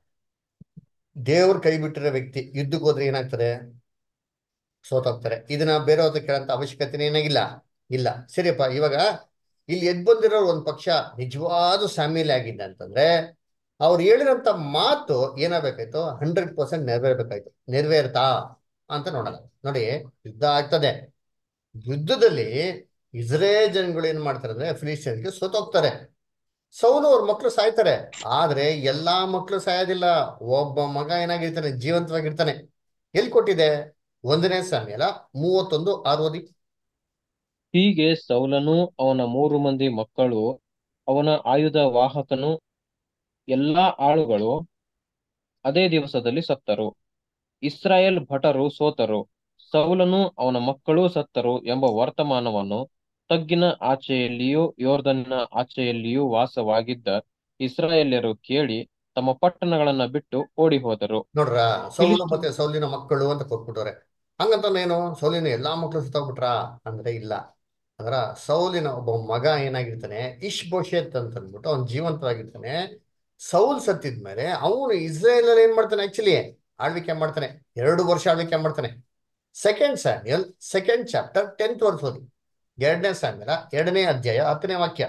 ದೇವ್ರ ಕೈ ಬಿಟ್ಟಿರೋ ವ್ಯಕ್ತಿ ಯುದ್ಧಕ್ಕೆ ಹೋದ್ರೆ ಏನಾಗ್ತದೆ ಸೋತೋಗ್ತಾರೆ ಇದನ್ನ ಬೇರೆಯವ್ರ ಕೇಳಂತ ಅವಶ್ಯಕತೆ ಏನಾಗಿಲ್ಲ ಇಲ್ಲ ಸರಿಯಪ್ಪ ಇವಾಗ ಇಲ್ಲಿ ಎದ್ ಬಂದಿರೋ ಒಂದ್ ಪಕ್ಷ ನಿಜವಾದ ಸಾಮ್ಯಲೆ ಆಗಿದ್ದ ಅಂತಂದ್ರೆ ಅವ್ರು ಹೇಳಿರೋಂಥ ಮಾತು ಏನಾಗಬೇಕಾಯ್ತು ಹಂಡ್ರೆಡ್ ಪರ್ಸೆಂಟ್ ನೆರವೇರ್ಬೇಕಾಯ್ತು ನೆರವೇರ್ತಾ ಅಂತ ನೋಡಲ್ಲ ನೋಡಿ ಯುದ್ಧ ಆಗ್ತದೆ ಯುದ್ಧದಲ್ಲಿ ಇಸ್ರೇಲ್ ಜನಗಳು ಏನ್ ಮಾಡ್ತಾರೆ ಅಂದ್ರೆ ಫಿಲಿಸ್ತೀನ್ಗೆ ಸೋತೋಗ್ತಾರೆ ಸೌಲು ಅವ್ರ ಮಕ್ಳು ಸಾಯ್ತಾರೆ ಆದ್ರೆ ಎಲ್ಲಾ ಮಕ್ಳು ಸಾಯೋದಿಲ್ಲ ಒಬ್ಬ ಮಗ ಏನಾಗಿರ್ತಾನೆ ಜೀವಂತವಾಗಿರ್ತಾನೆ ಎಲ್ಲಿ ಕೊಟ್ಟಿದೆ ಒಂದನೇ ಸಾಮ್ಯಲ ಮೂವತ್ತೊಂದು ಆರು ಓದಿ ಹೀಗೆ ಸೌಲನು ಅವನ ಮೂರು ಮಂದಿ ಮಕ್ಕಳು ಅವನ ಆಯುಧ ವಾಹಕನು ಎಲ್ಲಾ ಆಳುಗಳು ಅದೇ ದಿವಸದಲ್ಲಿ ಸತ್ತರು ಇಸ್ರಾಯೇಲ್ ಭಟರು ಸೋತರು ಸೌಲನು ಅವನ ಮಕ್ಕಳೂ ಸತ್ತರು ಎಂಬ ವರ್ತಮಾನವನ್ನು ತಗ್ಗಿನ ಆಚೆಯಲ್ಲಿಯೂ ಯೋರ್ದನಿನ ಆಚೆಯಲ್ಲಿಯೂ ವಾಸವಾಗಿದ್ದ ಇಸ್ರಾಯೇಲ್ಯರು ಕೇಳಿ ತಮ್ಮ ಪಟ್ಟಣಗಳನ್ನ ಬಿಟ್ಟು ಓಡಿ ಹೋದರು ನೋಡ್ರ ಸೌಲು ಮತ್ತೆ ಸೌಲಿನ ಮಕ್ಕಳು ಅಂತ ಕೊಟ್ಬಿಟ್ಟವ್ರೆ ಹಂಗಂತಂದೇನು ಸೌಲಿನ ಎಲ್ಲಾ ಮಕ್ಕಳು ಸುತ್ತೋಗ್ಬಿಟ್ರ ಅಂದ್ರೆ ಇಲ್ಲ ಅಂದ್ರ ಸೌಲಿನ ಒಬ್ಬ ಮಗ ಏನಾಗಿರ್ತಾನೆ ಇಶ್ ಬೋಷೇತ್ ಅಂತ ಅಂದ್ಬಿಟ್ಟು ಅವ್ನು ಜೀವಂತವಾಗಿರ್ತಾನೆ ಸೌಲ್ ಸತ್ತಿದ್ಮೇಲೆ ಅವನು ಇಸ್ರೇಲ್ ಅಲ್ಲಿ ಏನ್ ಮಾಡ್ತಾನೆ ಆಕ್ಚುಲಿ ಆಳ್ವಿಕೆ ಮಾಡ್ತಾನೆ ಎರಡು ವರ್ಷ ಆಳ್ವಿಕೆ ಮಾಡ್ತಾನೆ second Samuel second chapter tenth verse ಓದಿ ಎರಡನೇ ಸ್ಯಾಮ್ಯಲ ಎರಡನೇ ಅಧ್ಯಾಯ ಹತ್ತನೇ ವಾಕ್ಯ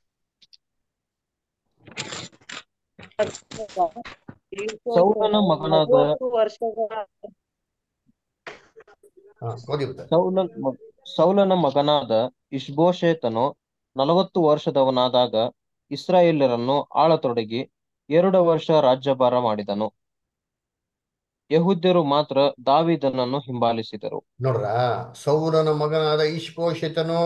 ಸೌಲನ ಮಗನಾದ ನಲವತ್ತು ವರ್ಷಗಳ ಹಾ ಓದಿ ಬಿಡ್ತಾರೆ ಸೌಲ ಮ- ಸೌಲನ ಮಗನಾದ ಇಷ್ಬೋಶೇತನು ನಲವತ್ತು ವರ್ಷದವನಾದಾಗ ಇಸ್ರಾಯೇಲ್ಯರನ್ನು ಆಳತೊಡಗಿ ಎರಡು ವರ್ಷ ರಾಜ್ಯಭಾರ ಮಾಡಿದನು ಯಹೂದ್ಯರು ಮಾತ್ರ ದಾವೀದನನ್ನು ಹಿಂಬಾಲಿಸಿದರು ನೋಡ್ರ ಸೌರನ ಮಗನಾದ ಈಶ್ಪೋಷಿತನು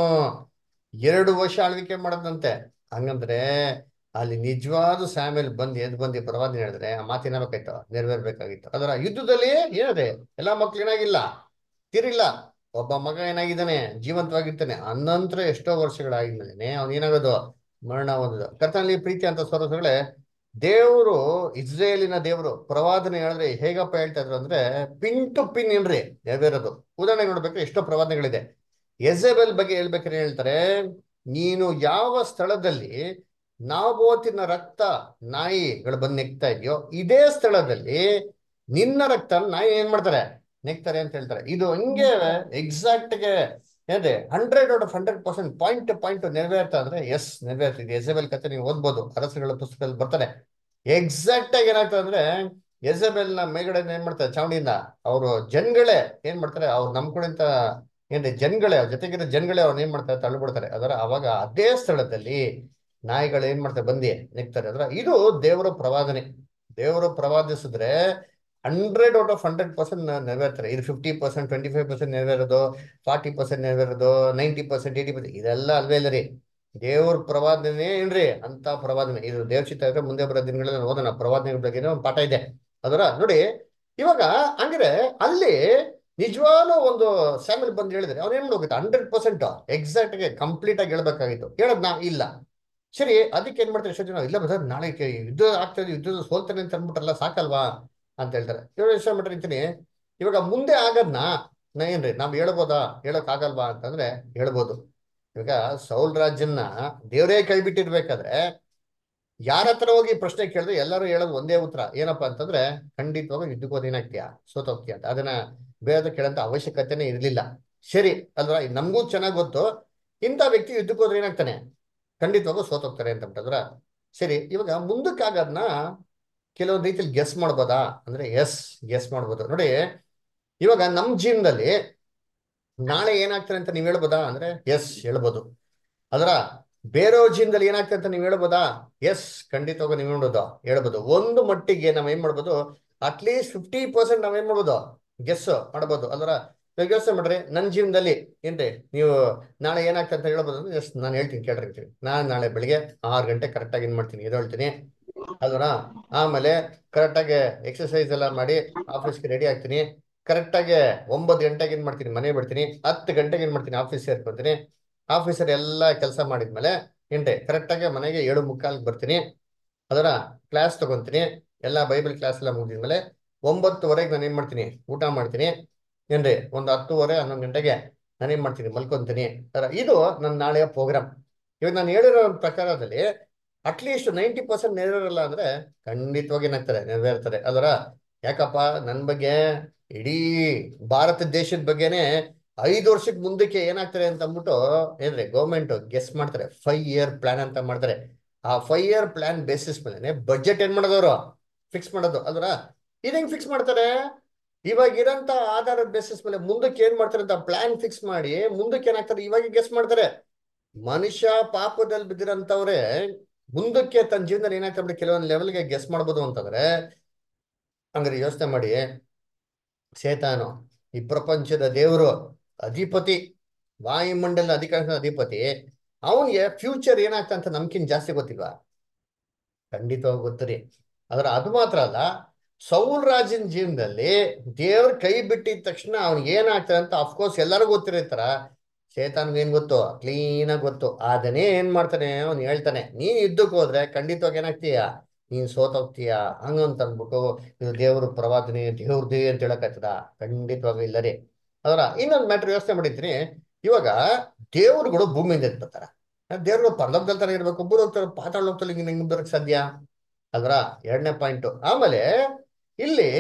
ಎರಡು ವರ್ಷ ಆಳ್ವಿಕೆ ಮಾಡದಂತೆ ಹಂಗಂದ್ರೆ ಅಲ್ಲಿ ನಿಜವಾದ ಸ್ಯಾಮೆಲ್ ಬಂದು ಎದ್ ಬಂದು ಪ್ರವಾದನೆ ಹೇಳಿದ್ರೆ ಆ ಮಾತು ಏನಾಗಬೇಕಾಯ್ತು ನೆರವೇರ್ಬೇಕಾಗಿತ್ತು ಅದರ ಯುದ್ಧದಲ್ಲಿ ಏನಿದೆ ಎಲ್ಲಾ ಮಕ್ಳು ಏನಾಗಿಲ್ಲ ತಿರಿಲ್ಲ ಒಬ್ಬ ಮಗ ಏನಾಗಿದ್ದಾನೆ ಜೀವಂತವಾಗಿರ್ತಾನೆ ಅನಂತರ ಎಷ್ಟೋ ವರ್ಷಗಳಾಗಿದ್ಮೇಲೆ ಅವ್ನು ಏನಾಗೋದು ಮರಣ ಹೊಂದೋದು ಕರ್ತನಲ್ಲಿ ಪ್ರೀತಿ ಅಂತ ಸ್ವರಸಗಳೇ ದೇವರು ಇಸ್ರೇಲಿನ ದೇವರು ಪ್ರವಾದನೆ ಹೇಳಿದ್ರೆ ಹೇಗಪ್ಪ ಹೇಳ್ತಾ ಇದ್ರು ಅಂದ್ರೆ ಪಿನ್ ಟು ಪಿನ್ ಏನ್ರಿ ನೆರವೇರೋದು ಉದಾಹರಣೆ ನೋಡ್ಬೇಕಾದ್ರೆ ಎಷ್ಟೋ ಪ್ರವಾದನೆಗಳಿದೆ ಎಸೆಬೆಲ್ ಬಗ್ಗೆ ಹೇಳ್ಬೇಕಾದ್ರೆ ಹೇಳ್ತಾರೆ ನೀನು ಯಾವ ಸ್ಥಳದಲ್ಲಿ ನಾಬೋತಿನ ರಕ್ತ ನಾಯಿಗಳು ಬಂದು ನೆಕ್ತಾ ಇದೆಯೋ ಇದೇ ಸ್ಥಳದಲ್ಲಿ ನಿನ್ನ ರಕ್ತ ನಾಯಿ ಏನ್ ಮಾಡ್ತಾರೆ ನೆಕ್ತಾರೆ ಅಂತ ಹೇಳ್ತಾರೆ ಇದು ಹಂಗೆ ಎಕ್ಸಾಕ್ಟ್ ಗೆ ಏನಿದೆ hundred out of hundred percent point to point ನೆರವೇರ್ತಾ ಅಂದ್ರೆ ಎಸ್ ನೆರವೇರ್ತಿದೆ ಎಸೆಬೆಲ್ ಕತೆ ನೀವು ಓದ್ಬೋದು ಅರಸುಗಳ ಪುಸ್ತಕದಲ್ಲಿ ಬರ್ತಾನೆ ಎಕ್ಸಾಕ್ಟ್ ಆಗಿ ಏನಾಗ್ತದೆ ಅಂದ್ರೆ ಎಸೆಬೆಲ್ ನ ಮೇಲ್ಗಡೆ ಏನ್ ಮಾಡ್ತಾರೆ ಚಾವಣಿಯಿಂದ ಅವರು ಜನಗಳೇ ಏನ್ ಮಾಡ್ತಾರೆ ಅವ್ರು ನಮ್ಕೂಡಿಂತ ಏನ್ರಿ ಜನಗಳೇ ಅವ್ರ ಜೊತೆಗಿರೋ ಜನಗಳೇ ಅವ್ರನ್ನ ಏನ್ ಮಾಡ್ತಾರೆ ತಳ್ಳಿಬಿಡ್ತಾರೆ ಅದರ ಅವಾಗ ಅದೇ ಸ್ಥಳದಲ್ಲಿ ನಾಯಿಗಳು ಏನ್ ಮಾಡ್ತಾರೆ ಬಂದಿ ನೆಕ್ತಾರೆ ಅದ್ರ ಇದು ದೇವರ ಪ್ರವಾದನೆ ದೇವರು ಪ್ರವಾದಿಸಿದ್ರೆ hundred out of hundred percent ನೆರವೇರ್ತಾರೆ ಇದು fifty percent twenty five percent ನೆರವೇರೋದು ಫಾರ್ಟಿ ಪರ್ಸೆಂಟ್ ನೆರವೇರೋದು ನೈಂಟಿ ಪರ್ಸೆಂಟ್ ಏಯ್ಟಿ ಪರ್ಸೆಂಟ್ ಇದೆಲ್ಲ ಅಲ್ವೇ ಇಲ್ಲ ರೀ ದೇವ್ರ ಪ್ರವಾದನೆ ಏನ್ರಿ ಅಂತ ಪ್ರವಾದನೆ ಇದು ದೇವಚಿತ್ತ ಇದ್ರೆ ಮುಂದೆ ಬರೋ ದಿನಗಳಲ್ಲಿ ಓದೋಣ ಪ್ರವಾದನೆಗಳ ಬಗ್ಗೆ ಒಂದು ಪಾಠ ಇದೆ ಅದರ ನೋಡಿ ಇವಾಗ ಹಂಗಿದ್ರೆ ಅಲ್ಲಿ ನಿಜವಾಗ್ಲೂ ಒಂದು ಸ್ಯಾಮಲ್ ಬಂದು ಹೇಳಿದ್ರೆ ಅವ್ನು ಏನ್ ಮಾಡ್ಬೇಕು ಹಂಡ್ರೆಡ್ ಪರ್ಸೆಂಟ್ ಎಕ್ಸಾಕ್ಟ್ ಗೆ ಕಂಪ್ಲೀಟ್ ಆಗಿ ಹೇಳ್ಬೇಕಾಗಿತ್ತು ಹೇಳದ್ನಾ ಇಲ್ಲ ಸರಿ ಅದಕ್ಕೆ ಏನ್ ಮಾಡ್ತಾರೆ ಎಷ್ಟೋ ಜನ ಇಲ್ಲ ಬದರ್ ನಾಳೆ ಕೆ- ಯುದ್ಧ ಆಗ್ತದೆ ಯುದ್ಧದ ಸೋಲ್ತಾನೆ ಅಂತ ಅಂದ್ಬಿಟ್ರಲ್ಲ ಸಾಕಲ್ವಾ ಅಂತ ಹೇಳ್ತಾರೆ ಇವಾಗ ಎಷ್ಟು ಮಾಡ್ರಿ ಅಂತೀನಿ ಇವಾಗ ಮುಂದೆ ಆಗದ್ನ ನಾ ಏನ್ರಿ ನಾವ್ ಹೇಳ್ಬೋದಾ ಹೇಳಕ್ ಆಗಲ್ವಾ ಅಂತಂದ್ರೆ ಹೇಳ್ಬೋದು ಇವಾಗ ಸೌಲ್ ರಾಜ್ಯನ್ನ ದೇವರೇ ಕೈ ಬಿಟ್ಟಿರ್ಬೇಕಾದ್ರೆ ಯಾರ ಹತ್ರ ಹೋಗಿ ಪ್ರಶ್ನೆ ಕೇಳಿದ್ರೆ ಎಲ್ಲರೂ ಹೇಳೋದು ಒಂದೇ ಉತ್ತರ ಏನಪ್ಪಾ ಅಂತಂದ್ರೆ ಖಂಡಿತವಾಗ ಯುದ್ಧಕ್ಕೆ ಹೋದ್ ಏನಾಗ್ತೀಯಾ ಸೋತೋಗ್ತೀಯ ಅಂತ ಅದನ್ನ ಬೇರೆ ಕೇಳಂತ ಅವಶ್ಯಕತೆನೇ ಇರಲಿಲ್ಲ ಸರಿ ಅಲ್ವಾ ನಮಗೂ ಚೆನ್ನಾಗಿ ಗೊತ್ತು ಇಂಥ ವ್ಯಕ್ತಿ ಯುದ್ಧಕ್ಕೆ ಹೋದ್ರೆ ಏನಾಗ್ತಾನೆ ಖಂಡಿತವಾಗೂ ಸೋತೋಗ್ತಾರೆ ಅಂತ ಬಿಟ್ಟದ್ರ ಸರಿ ಇವಾಗ ಮುಂದಕ್ಕಾಗದ್ನ ಕೆಲವೊಂದು ರೀತಿಯಲ್ಲಿ ಗೆಸ್ ಮಾಡ್ಬೋದಾ ಅಂದ್ರೆ ಎಸ್ ಗೆಸ್ ಮಾಡ್ಬೋದು ನೋಡಿ ಇವಾಗ ನಮ್ಮ ಜೀವನದಲ್ಲಿ ನಾಳೆ ಏನಾಗ್ತಾರೆ ಅಂತ ನೀವ್ ಹೇಳ್ಬೋದಾ ಅಂದ್ರೆ ಎಸ್ ಹೇಳ್ಬೋದು ಅದರ ಬೇರೆಯವ್ರ ಜೀವನದಲ್ಲಿ ಏನಾಗ್ತದೆ ಅಂತ ನೀವು ಹೇಳ್ಬೋದಾ ಎಸ್ ಖಂಡಿತವಾಗ ನೀವು ಹೇಳ್ಬೋದು ಹೇಳ್ಬೋದು ಒಂದು ಮಟ್ಟಿಗೆ ನಾವ್ ಏನ್ ಮಾಡ್ಬೋದು ಅಟ್ಲೀಸ್ಟ್ ಫಿಫ್ಟಿ ಪರ್ಸೆಂಟ್ ನಾವ್ ಏನ್ ಮಾಡ್ಬೋದು ಗೆಸ್ ಮಾಡ್ಬೋದು ಅದರ ಇವಾಗ ಯೋಚನೆ ಮಾಡ್ರಿ ನನ್ನ ಜೀವನದಲ್ಲಿ ಏನ್ರಿ ನೀವು ನಾಳೆ ಏನಾಗ್ತದೆ ಅಂತ ಹೇಳ್ಬೋದು ಅಂದ್ರೆ ಎಸ್ ನಾನು ಹೇಳ್ತೀನಿ ಕೇಳಿರ್ತೀನಿ ನಾನು ನಾಳೆ ಬೆಳಿಗ್ಗೆ ಆರು ಗಂಟೆ ಕರೆಕ್ಟಾಗಿ ಏನ್ ಮಾಡ್ತೀನಿ ಎದ್ದೇಳ್ತೀನಿ ಅಲ್ವರ ಆಮೇಲೆ ಕರೆಕ್ಟಾಗಿ ಎಕ್ಸರ್ಸೈಸ್ ಎಲ್ಲ ಮಾಡಿ ಆಫೀಸ್ಗೆ ರೆಡಿ ಆಗ್ತೀನಿ ಕರೆಕ್ಟಾಗಿ ಒಂಬತ್ತು ಗಂಟೆಗೆ ಏನ್ ಮಾಡ್ತೀನಿ ಮನೆ ಬಿಡ್ತೀನಿ ಹತ್ತು ಗಂಟೆಗೆ ಏನ್ ಮಾಡ್ತೀನಿ ಆಫೀಸ್ ಸೇರ್ಕೊತೀನಿ ಆಫೀಸರ್ ಎಲ್ಲ ಕೆಲಸ ಮಾಡಿದ್ಮೇಲೆ ಎಂಟೆ ಕರೆಕ್ಟಾಗಿ ಮನೆಗೆ ಏಳು ಮುಕ್ಕಾಲ್ಗೆ ಬರ್ತೀನಿ ಅದರ ಕ್ಲಾಸ್ ತಗೊಂತೀನಿ ಎಲ್ಲ ಬೈಬಲ್ ಕ್ಲಾಸ್ ಎಲ್ಲ ಮುಗಿದ್ಮೇಲೆ ಒಂಬತ್ತುವರೆಗೆ ನಾನು ಏನ್ ಮಾಡ್ತೀನಿ ಊಟ ಮಾಡ್ತೀನಿ ಏನ್ರಿ ಒಂದು ಹತ್ತುವರೆ ಹನ್ನೊಂದು ಗಂಟೆಗೆ ನಾನು ಏನ್ ಮಾಡ್ತೀನಿ ಮಲ್ಕೊಂತೀನಿ ಅದರ ಇದು ನನ್ನ ನಾಳೆಯ ಪ್ರೋಗ್ರಾಮ್ ಇವಾಗ ನಾನು ಹೇಳಿರೋ ಪ್ರಕಾರದಲ್ಲಿ ಅಟ್ಲೀಸ್ಟ್ ನೈಂಟಿ ಪರ್ಸೆಂಟ್ ನೆರವೇರಲ್ಲ ಅಂದ್ರೆ ಖಂಡಿತವಾಗಿ ಏನಾಗ್ತಾರೆ ನೆರವೇರ್ತಾರೆ ಅದರ ಯಾಕಪ್ಪ ನನ್ನ ಬಗ್ಗೆ ಇಡೀ ಭಾರತ ದೇಶದ ಬಗ್ಗೆನೆ ಐದು ವರ್ಷಕ್ಕೆ ಮುಂದಕ್ಕೆ ಏನಾಗ್ತಾರೆ ಅಂತ ಅಂದ್ಬಿಟ್ಟು ಏನ್ರಿ ಗೌರ್ಮೆಂಟ್ ಗೆಸ್ ಮಾಡ್ತಾರೆ ಫೈವ್ ಇಯರ್ ಪ್ಲಾನ್ ಅಂತ ಮಾಡ್ತಾರೆ ಆ ಫೈವ್ ಇಯರ್ ಪ್ಲಾನ್ ಬೇಸಿಸ್ ಮೇಲೆ ಬಜೆಟ್ ಏನ್ ಮಾಡೋದವ್ರು ಫಿಕ್ಸ್ ಮಾಡೋದು ಅಲ್ರ ಇದು ಹೆಂಗ್ ಫಿಕ್ಸ್ ಮಾಡ್ತಾರೆ ಇವಾಗ ಇರೋಂತ ಆಧಾರದ ಬೇಸಿಸ್ ಮೇಲೆ ಮುಂದಕ್ಕೆ ಏನ್ ಮಾಡ್ತಾರೆ ಅಂತ ಪ್ಲಾನ್ ಫಿಕ್ಸ್ ಮಾಡಿ ಮುಂದಕ್ಕೆ ಏನಾಗ್ತಾರೆ ಇವಾಗ ಗೆಸ್ ಮಾಡ್ತಾರೆ ಮನುಷ್ಯ ಪಾಪದಲ್ಲಿ ಬಿದ್ದಿರಂತವ್ರೆ ಮುಂದಕ್ಕೆ ತನ್ನ ಜೀವನದಲ್ಲಿ ಏನಾಗ್ತದೆ ಕೆಲವೊಂದು ಲೆವೆಲ್ಗೆ ಗೆಸ್ ಮಾಡ್ಬೋದು ಅಂತಂದ್ರೆ ಹಂಗಾರೆ ಯೋಚನೆ ಮಾಡಿ ಸೇತಾನು ಈ ಪ್ರಪಂಚದ ದೇವರು ಅಧಿಪತಿ ವಾಯುಮಂಡಲದ ಅಧಿಕಾರದ ಅಧಿಪತಿ ಅವನಿಗೆ ಫ್ಯೂಚರ್ ಏನಾಗ್ತಾ ಅಂತ ನಮ್ಕಿನ್ ಜಾಸ್ತಿ ಗೊತ್ತಿಲ್ವಾ ಖಂಡಿತವಾಗಿ ಗೊತ್ತರಿ ಅದರ ಅದು ಮಾತ್ರ ಅಲ್ಲ ಸೌಲ್ ರಾಜನ ಜೀವನದಲ್ಲಿ ದೇವ್ರ ಕೈ ಬಿಟ್ಟಿದ ತಕ್ಷಣ ಅವ್ನಿಗೆ ಏನಾಗ್ತದೆ ಅಂತ ಅಫ್ಕೋರ್ಸ್ ಎಲ್ಲರಿಗೂ ಗೊತ್ತಿರ್ತಾರ ಚೇತನ್ಗೆ ಏನ್ ಗೊತ್ತು ಕ್ಲೀನ್ ಆಗಿ ಗೊತ್ತು ಅದನ್ನೇ ಏನ್ ಮಾಡ್ತಾನೆ ಅವ್ನು ಹೇಳ್ತಾನೆ ನೀನ್ ಯುದ್ಧಕ್ಕೆ ಹೋದ್ರೆ ಖಂಡಿತವಾಗಿ ಏನಾಗ್ತೀಯ ನೀನ್ ಸೋತೋಗ್ತೀಯ ಹಂಗಂತ ಅಂದ್ಬಿಟ್ಟು ಇದು ದೇವ್ರ ಪ್ರವಾದನೆ ದೇವ್ರದೇ ಅಂತ ಹೇಳಕ್ಕಾಗ್ತದ ಖಂಡಿತವಾಗಿ ಇಲ್ಲ ರೀ ಅದರ ಇನ್ನೊಂದು ಮ್ಯಾಟ್ರ್ ಯೋಚನೆ ಮಾಡಿದ್ರಿ ಇವಾಗ ದೇವ್ರುಗಳು ಭೂಮಿಯಿಂದ ಎದ್ದು ಬರ್ತಾರ ದೇವ್ರುಗಳು ಪರಲೋಕದಲ್ಲಿ ತರ ಇರ್ಬೇಕು ಒಬ್ಬರು ಹೋಗ್ತಾರೆ ಪಾತಾಳ ಹೋಗ್ತಾರೆ ಹಿಂಗೆ ಬರಕ್ ಸಾಧ್ಯ ಅಲ್ರ ಎರಡನೇ ಪಾಯಿಂಟ್ ಆಮೇಲೆ ಇಲ್ಲಿ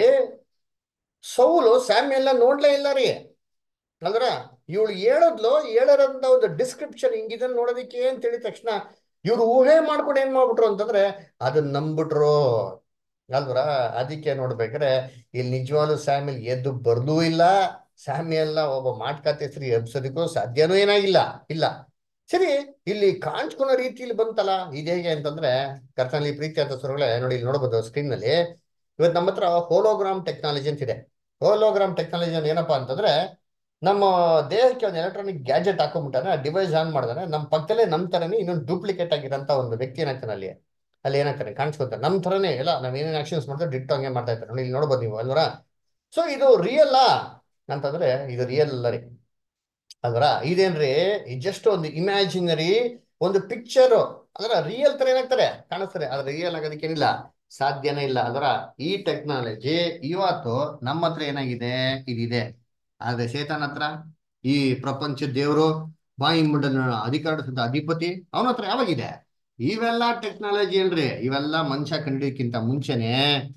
ಸೌಲು ಸ್ಯಾಮ್ಯೆಲ್ಲ ನೋಡ್ಲೇ ಇಲ್ಲ ರೀ ಅಲ್ರ ಇವಳು ಹೇಳದ್ಲು ಹೇಳರಂತ ಒಂದು ಡಿಸ್ಕ್ರಿಪ್ಷನ್ ಹಿಂಗಿದನ್ನ ನೋಡೋದಿಕ್ಕೆ ಅಂತ ಹೇಳಿದ ತಕ್ಷಣ ಇವ್ರು ಊಹೆ ಮಾಡ್ಕೊಂಡು ಏನ್ ಮಾಡ್ಬಿಟ್ರು ಅಂತಂದ್ರೆ ಅದನ್ನ ನಂಬಿಟ್ರು ಅಲ್ವರ ಅದಕ್ಕೆ ನೋಡ್ಬೇಕಾದ್ರೆ ಇಲ್ಲಿ ನಿಜವಾಗ್ಲೂ ಸ್ಯಾಮಿಲ್ ಎದ್ದು ಬರ್ದೂ ಇಲ್ಲ ಸ್ಯಾಮಿಯಲ್ಲ ಒಬ್ಬ ಮಾಟ್ಕಾತೆ ಹೆಸರು ಎಬ್ಸೋದಕ್ಕೂ ಸಾಧ್ಯನೂ ಏನಾಗಿಲ್ಲ ಇಲ್ಲ ಸರಿ ಇಲ್ಲಿ ಕಾಣಿಸ್ಕೊಳೋ ರೀತಿಯಲ್ಲಿ ಬಂತಲ್ಲ ಇದು ಹೇಗೆ ಅಂತಂದ್ರೆ ಕರ್ತನಲ್ಲಿ ಪ್ರೀತಿ ಅಂತ ಸ್ವರಗಳೇ ನೋಡಿ ಇಲ್ಲಿ ನೋಡ್ಬೋದು ಸ್ಕ್ರೀನ್ ನಲ್ಲಿ ಇವತ್ತು ನಮ್ಮ ಹತ್ರ ಹೋಲೋಗ್ರಾಮ್ ಟೆಕ್ನಾಲಜಿ ಅಂತ ಇದೆ ಹೋಲೋಗ್ರಾಮ್ ಟೆಕ್ನಾಲಜಿ ಅಂತ ಏನಪ್ಪಾ ಅಂತಂದ್ರೆ ನಮ್ಮ ದೇಹಕ್ಕೆ ಒಂದು ಎಲೆಕ್ಟ್ರಾನಿಕ್ ಗ್ಯಾಜೆಟ್ ಹಾಕೊಂಡ್ಬಿಟ್ಟಾನೆ ಡಿವೈಸ್ ಆನ್ ಮಾಡಿದಾನೆ ನಮ್ಮ ಪಕ್ಕದಲ್ಲೇ ನಮ್ಮ ತರನೇ ಇನ್ನೊಂದು ಡೂಪ್ಲಿಕೇಟ್ ಆಗಿರೋಂಥ ಒಂದು ವ್ಯಕ್ತಿ ಏನಾಗ್ತಾನೆ ಅಲ್ಲಿ ಅಲ್ಲಿ ಏನಾಗ್ತಾನೆ ಕಾಣಿಸ್ಕೊತಾರೆ ನಮ್ಮ ತರನೇ ಎಲ್ಲ ನಾವ್ ಏನೇನು ಆಕ್ಷನ್ಸ್ ಮಾಡ್ತಾರೆ ಡಿಟ್ಟು ಹಂಗೆ ಮಾಡ್ತಾ ಇರ್ತಾರೆ ನೋಡಿ ಇಲ್ಲಿ ನೋಡ್ಬೋದು ನೀವು ಅಲ್ವರ ಸೊ ಇದು ರಿಯಲ್ ಅಂತಂದ್ರೆ ಇದು ರಿಯಲ್ ಅಲ್ಲ ರೀ ಅಲ್ವರ ಇದೇನ್ರಿ ಜಸ್ಟ್ ಒಂದು ಇಮ್ಯಾಜಿನರಿ ಒಂದು ಪಿಕ್ಚರ್ ಅದರ ರಿಯಲ್ ತರ ಏನಾಗ್ತಾರೆ ಕಾಣಿಸ್ತಾರೆ ಆದ್ರೆ ರಿಯಲ್ ಆಗೋದಕ್ಕೆ ಏನಿಲ್ಲ ಸಾಧ್ಯನೇ ಇಲ್ಲ ಅದರ ಈ ಟೆಕ್ನಾಲಜಿ ಇವತ್ತು ನಮ್ಮ ಹತ್ರ ಏನಾಗಿದೆ ಇದಿದೆ ಆದ್ರೆ ಶೇತಾನ್ ಹತ್ರ ಈ ಪ್ರಪಂಚ ದೇವರು ಬಾಯಿ ಮಂಡಲ ಅಧಿಕಾರದ ಅಧಿಪತಿ ಅವನ ಹತ್ರ ಯಾವಾಗಿದೆ ಇವೆಲ್ಲ ಟೆಕ್ನಾಲಜಿ ಏನ್ರಿ ಇವೆಲ್ಲ ಮನುಷ್ಯ ಕಂಡಿದ್ದಕ್ಕಿಂತ ಮುಂಚೆನೆ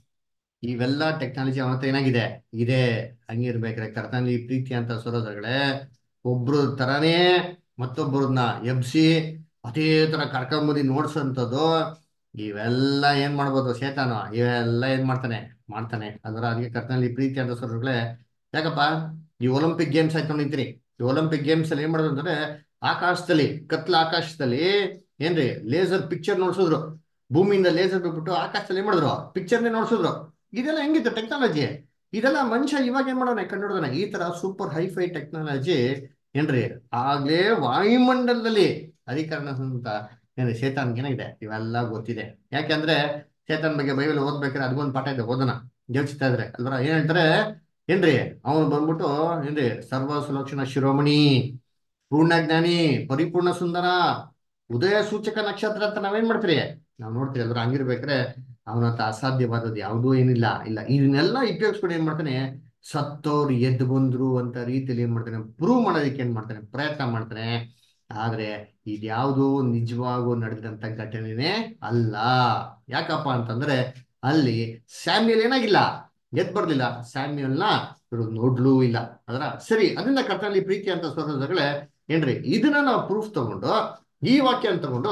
ಇವೆಲ್ಲ ಟೆಕ್ನಾಲಜಿ ಅವನ ಹತ್ರ ಏನಾಗಿದೆ ಇದೆ ಹಂಗಿರ್ಬೇಕ್ರೆ ಕರ್ತನಲ್ಲಿ ಪ್ರೀತಿ ಅಂತ ಸರೋದಗಳೇ ಒಬ್ರು ತರಾನೇ ಮತ್ತೊಬ್ಬರನ್ನ ಎಬ್ಸಿ ಅದೇ ತರ ಕರ್ಕೊಂಬಂದು ನೋಡ್ಸಂಥದ್ದು ಇವೆಲ್ಲ ಏನ್ ಮಾಡ್ಬೋದು ಶೇತಾನ ಇವೆಲ್ಲ ಏನ್ ಮಾಡ್ತಾನೆ ಮಾಡ್ತಾನೆ ಅದರ ಅದಕ್ಕೆ ಕರ್ತನಲ್ಲಿ ಪ್ರೀತಿ ಅಂತ ಸರೋಗಳೇ ಯಾಕಪ್ಪ ಈ ಒಲಿಂಪಿಕ್ ಗೇಮ್ಸ್ ಹಾಕೊಂಡಿದ್ರಿ ಈ ಒಲಿಂಪಿಕ್ ಗೇಮ್ಸ್ ಅಲ್ಲಿ ಏನ್ ಮಾಡೋದು ಅಂದ್ರೆ ಆಕಾಶದಲ್ಲಿ ಕತ್ಲ ಆಕಾಶದಲ್ಲಿ ಏನ್ರಿ ಲೇಸರ್ ಪಿಕ್ಚರ್ ನೋಡ್ಸಿದ್ರು ಭೂಮಿಯಿಂದ ಲೇಸರ್ ಬಿಟ್ಬಿಟ್ಟು ಆಕಾಶದಲ್ಲಿ ಏನ್ ಮಾಡಿದ್ರು ಪಿಕ್ಚರ್ನೇ ನೋಡ್ಸಿದ್ರು ಇದೆಲ್ಲ ಹೆಂಗಿತ್ತು ಟೆಕ್ನಾಲಜಿ ಇದೆಲ್ಲ ಮನುಷ್ಯ ಇವಾಗ ಏನ್ ಮಾಡೋಣ ಕಂಡುಹಿಡ್ದಾನೆ ಈ ತರ ಸೂಪರ್ ಹೈಫೈ ಟೆಕ್ನಾಲಜಿ ಏನ್ರಿ ಆಗ್ಲೇ ವಾಯುಮಂಡಲದಲ್ಲಿ ಅಧಿಕರಣ ಅಂತ ಏನ್ರಿ ಶೇತಾನ್ಗೆ ಏನಾಗಿದೆ ಇವೆಲ್ಲ ಗೊತ್ತಿದೆ ಯಾಕೆಂದ್ರೆ ಚೇತನ್ ಬಗ್ಗೆ ಬೈಬಲ್ ಓದ್ಬೇಕಾದ್ರೆ ಅದಕ್ಕೊಂದು ಪಾಠ ಇದೆ ಓದೋಣ ಯೋಚಿಸ್ತಾ ಇದ್ರೆ ಅಲ್ವರ ಏನ್ ಹೇಳ್ತಾರೆ ಏನ್ರಿ ಅವನು ಬಂದ್ಬಿಟ್ಟು ಏನ್ರಿ ಸರ್ವ ಸುಲಕ್ಷಣ ಶಿರೋಮಣಿ ಪೂರ್ಣ ಜ್ಞಾನಿ ಪರಿಪೂರ್ಣ ಸುಂದರ ಉದಯ ಸೂಚಕ ನಕ್ಷತ್ರ ಅಂತ ನಾವೇನ್ ಮಾಡ್ತೀರಿ ನಾವ್ ನೋಡ್ತೀವಿ ಅಲ್ರ ಹಂಗಿರ್ಬೇಕ್ರೆ ಅವನಂತ ಅಸಾಧ್ಯವಾದದ್ದು ಯಾವುದೂ ಏನಿಲ್ಲ ಇಲ್ಲ ಇದನ್ನೆಲ್ಲ ಉಪಯೋಗಿಸ್ಕೊಂಡು ಏನ್ ಮಾಡ್ತಾನೆ ಸತ್ತವ್ರು ಎದ್ದು ಬಂದ್ರು ಅಂತ ರೀತಿಯಲ್ಲಿ ಏನ್ ಮಾಡ್ತಾನೆ ಪ್ರೂವ್ ಮಾಡೋದಕ್ಕೆ ಏನ್ ಮಾಡ್ತಾನೆ ಪ್ರಯತ್ನ ಮಾಡ್ತಾನೆ ಆದ್ರೆ ಇದ್ಯಾವುದೂ ನಿಜವಾಗೂ ನಡೆದಂತ ಘಟನೆನೇ ಅಲ್ಲ ಯಾಕಪ್ಪ ಅಂತಂದ್ರೆ ಅಲ್ಲಿ ಸ್ಯಾಮ್ಯಲ್ ಏನಾಗಿಲ್ಲ ಎದ್ ಬರ್ಲಿಲ್ಲ ಸ್ಯಾಮ್ಯಲ್ನ ಇವರು ನೋಡ್ಲೂ ಇಲ್ಲ ಅದರ ಸರಿ ಅದರಿಂದ ಕರ್ತನಲ್ಲಿ ಪ್ರೀತಿ ಅಂತ ಸೋದರಗಳೇ ಏನ್ರಿ ಇದನ್ನ ನಾವು ಪ್ರೂಫ್ ತಗೊಂಡು ಈ ವಾಕ್ಯ ತಗೊಂಡು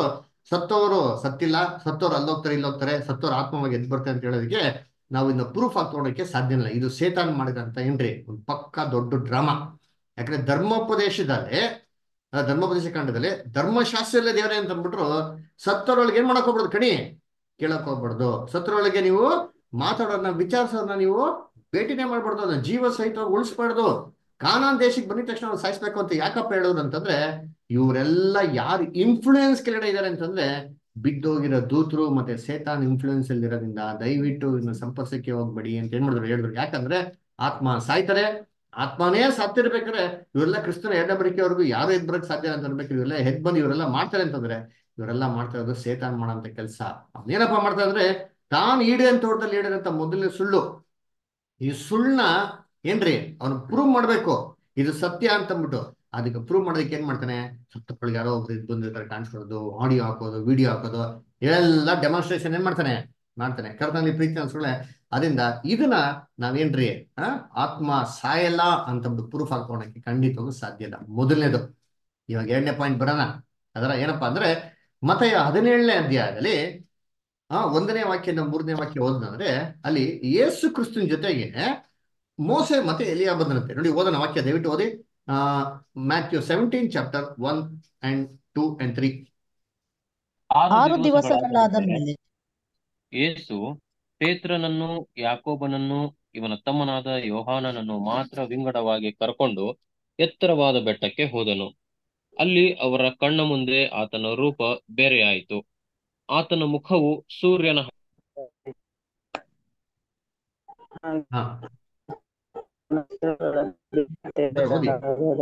ಸತ್ತವರು ಸತ್ತಿಲ್ಲ ಸತ್ತವ್ರು ಅಲ್ಲೋಗ್ತಾರೆ ಇಲ್ಲೋಗ್ತಾರೆ ಸತ್ತವ್ರು ಆತ್ಮವಾಗಿ ಎದ್ದು ಬರ್ತಾರೆ ಅಂತ ಹೇಳೋದಕ್ಕೆ ನಾವು ಇನ್ನು ಪ್ರೂಫ್ ಹಾಕೋಣಕ್ಕೆ ಸಾಧ್ಯ ಇಲ್ಲ ಇದು ಸೇತಾನ್ ಮಾಡಿದಂತ ಏನ್ರಿ ಒಂದು ಪಕ್ಕ ದೊಡ್ಡ ಡ್ರಾಮಾ ಯಾಕಂದ್ರೆ ಧರ್ಮೋಪದೇಶದಲ್ಲಿ ಆ, ಧರ್ಮೋಪದೇಶ ಕಾಂಡದಲ್ಲಿ ಧರ್ಮಶಾಸ್ತ್ರದಲ್ಲೇ ದೇವರೇ ಅಂತ ಅಂದ್ಬಿಟ್ರು ಸತ್ತರೊಳಗೆ ಏನ್ ಮಾಡಕ್ ಹೋಗ್ಬಾರ್ದು ಕಣಿ ಕೇಳಕ್ ಹೋಗ್ಬಾರ್ದು ಸತ್ತರೊಳಗೆ ನೀವು ಮಾತಾಡೋರ್ನ ವಿಚಾರಿಸೋರ್ನ ನೀವು ಭೇಟಿನೇ ಮಾಡ್ಬಾರ್ದು ಅದನ್ನ ಜೀವ ಸಹಿತವಾಗಿ ಉಳಿಸ್ಬಾರ್ದು ಕಾನಾನ್ ದೇಶಕ್ಕೆ ಬಂದಿದ ತಕ್ಷಣ ಅವ್ರು ಸಾಯಿಸ್ಬೇಕು ಅಂತ ಯಾಕಪ್ಪ ಹೇಳೋದು ಅಂತಂದ್ರೆ ಇವರೆಲ್ಲ ಯಾರು ಇನ್ಫ್ಲೂಯೆನ್ಸ್ ಕೆಳಗಡೆ ಇದಾರೆ ಅಂತಂದ್ರೆ ಬಿದ್ದೋಗಿರೋ ದೂತರು ಮತ್ತೆ ಸೇತಾನ್ ಇನ್ಫ್ಲೂಯೆನ್ಸ್ ಅಲ್ಲಿ ಇರೋದ್ರಿಂದ ದಯವಿಟ್ಟು ಇನ್ನು ಸಂಪರ್ಕಕ್ಕೆ ಹೋಗ್ಬೇಡಿ ಅಂತ ಏನ್ ಮಾಡಿದ್ರು ಹೇಳಿದ್ರು ಯಾಕಂದ್ರೆ ಆತ್ಮ ಸಾಯ್ತಾರೆ ಆತ್ಮನೇ ಸತ್ತಿರ್ಬೇಕಾದ್ರೆ ಇವರೆಲ್ಲ ಕ್ರಿಸ್ತನ ಎರಡನೇ ಬರಿಕೆವರೆಗೂ ಯಾರು ಎದ್ ಬರಕ್ ಸಾಧ್ಯ ಅಂತ ಅನ್ಬೇಕು ಇವರೆಲ್ಲ ಹೆದ್ ಬಂದು ಇವರೆಲ್ಲ ಮಾಡ್ತಾರೆ ಅಂತಂದ್ರೆ ಇವರೆಲ್ಲ ಮಾಡ್ತಾ ಇರೋದು ಸೇತಾನ್ ಮಾಡೋಂಥ ಕೆಲಸ ಅವನೇನಪ್ಪ ಮಾಡ್ತಾ ಇದ್ರೆ ತಾನು ಈಡೇನ್ ತೋಟದಲ್ಲಿ ಈಡೇನಂತ ಮೊದಲನೇ ಸುಳ್ಳು ಈ ಸುಳ್ಳನ್ನ ಏನ್ರಿ ಅವನು ಪ್ರೂವ್ ಮಾಡ್ಬೇಕು ಇದು ಸತ್ಯ ಅಂತ ಅಂದ್ಬಿಟ್ಟು ಅದಕ್ಕೆ ಪ್ರೂವ್ ಮಾಡೋದಕ್ಕೆ ಏನ್ ಮಾಡ್ತಾನೆ ಸತ್ತಪ್ಪಳಿಗೆ ಯಾರೋ ಒಬ್ರು ಇದ್ ಬಂದಿರ್ತಾರೆ ಕಾಣಿಸ್ಕೊಳ್ಳೋದು ಆಡಿಯೋ ಹಾಕೋದು ವಿಡಿಯೋ ಹಾಕೋದು ಇವೆಲ್ಲ ಡೆಮಾನ್ಸ್ಟ್ರೇಷನ್ ಏನ್ ಮಾಡ್ತಾನೆ ಮಾಡ್ತಾನೆ ಕರ್ತನಲ್ಲಿ ಪ್ರೀತಿ ಅನ್ಸ್ಕೊಳ್ಳೆ ಅದರಿಂದ ಇದನ್ನ ನಾವೇನ್ರಿ ಆ ಆತ್ಮ ಸಾಯಲ್ಲ ಅಂತಂದು ಪ್ರೂಫ್ ಹಾಕೋಣಕ್ಕೆ ಖಂಡಿತವಾಗೂ ಸಾಧ್ಯ ಇಲ್ಲ ಮೊದಲನೇದು ಇವಾಗ ಎರಡನೇ ಪಾಯಿಂಟ್ ಬರೋಣ ಅದರ ಏನಪ್ಪಾ ಅಂದ್ರೆ ಮತೆಯ ಹದಿನೇಳನೇ ಅಧ್ಯಾಯದಲ್ಲಿ ಆ ಒಂದನೇ ವಾಕ್ಯದ ಮೂರನೇ ವಾಕ್ಯ ಓದಿದ್ರೆ ಅಲ್ಲಿ ಯೇಸು ಕ್ರಿಸ್ತನ ಜೊತೆಗೆ ಮೋಸೆ ಮತ್ತೆ ಎಲಿಯಾ ಬಂದನಂತೆ ನೋಡಿ ಓದೋಣ ವಾಕ್ಯ ದಯವಿಟ್ಟು ಓದಿ ಆ Matthew seventeen chapter one and two and three ಆರು ದಿವಸಗಳಾದ ಮೇಲೆ ಯೇಸು ಪೇತ್ರನನ್ನು ಯಾಕೋಬನನ್ನು ಇವನ ತಮ್ಮನಾದ ಯೋಹಾನನನ್ನು ಮಾತ್ರ ವಿಂಗಡವಾಗಿ ಕರ್ಕೊಂಡು ಎತ್ತರವಾದ ಬೆಟ್ಟಕ್ಕೆ ಹೋದನು ಅಲ್ಲಿ ಅವರ ಕಣ್ಣ ಮುಂದೆ ಆತನ ರೂಪ ಬೇರೆಯಾಯಿತು ಆತನ ಮುಖವು ಸೂರ್ಯನ ಹಾ ಓದಿ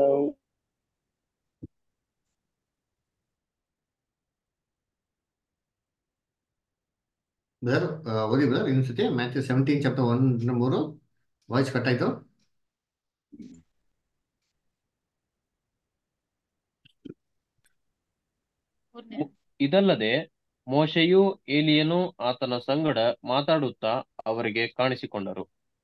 ಬ್ರದರ್ ಓದಿ ಬ್ರದರ್ ಇನ್ನೊಂದ್ಸತಿ ಮ್ಯಾಥ್ಯೂ ಸೆವೆಂಟೀನ್ ಚಾಪ್ಟರ್ ಒನ್ ಮೂರು ವಾಯ್ಸ್ ಕಟ್ ಆಯ್ತು ಇದಲ್ಲದೆ ಮೋಶೆಯೂ ಏಲಿಯನು ಆತನ ಸಂಗಡ ಮಾತಾಡುತ್ತಾ ಅವರಿಗೆ ಕಾಣಿಸಿಕೊಂಡರು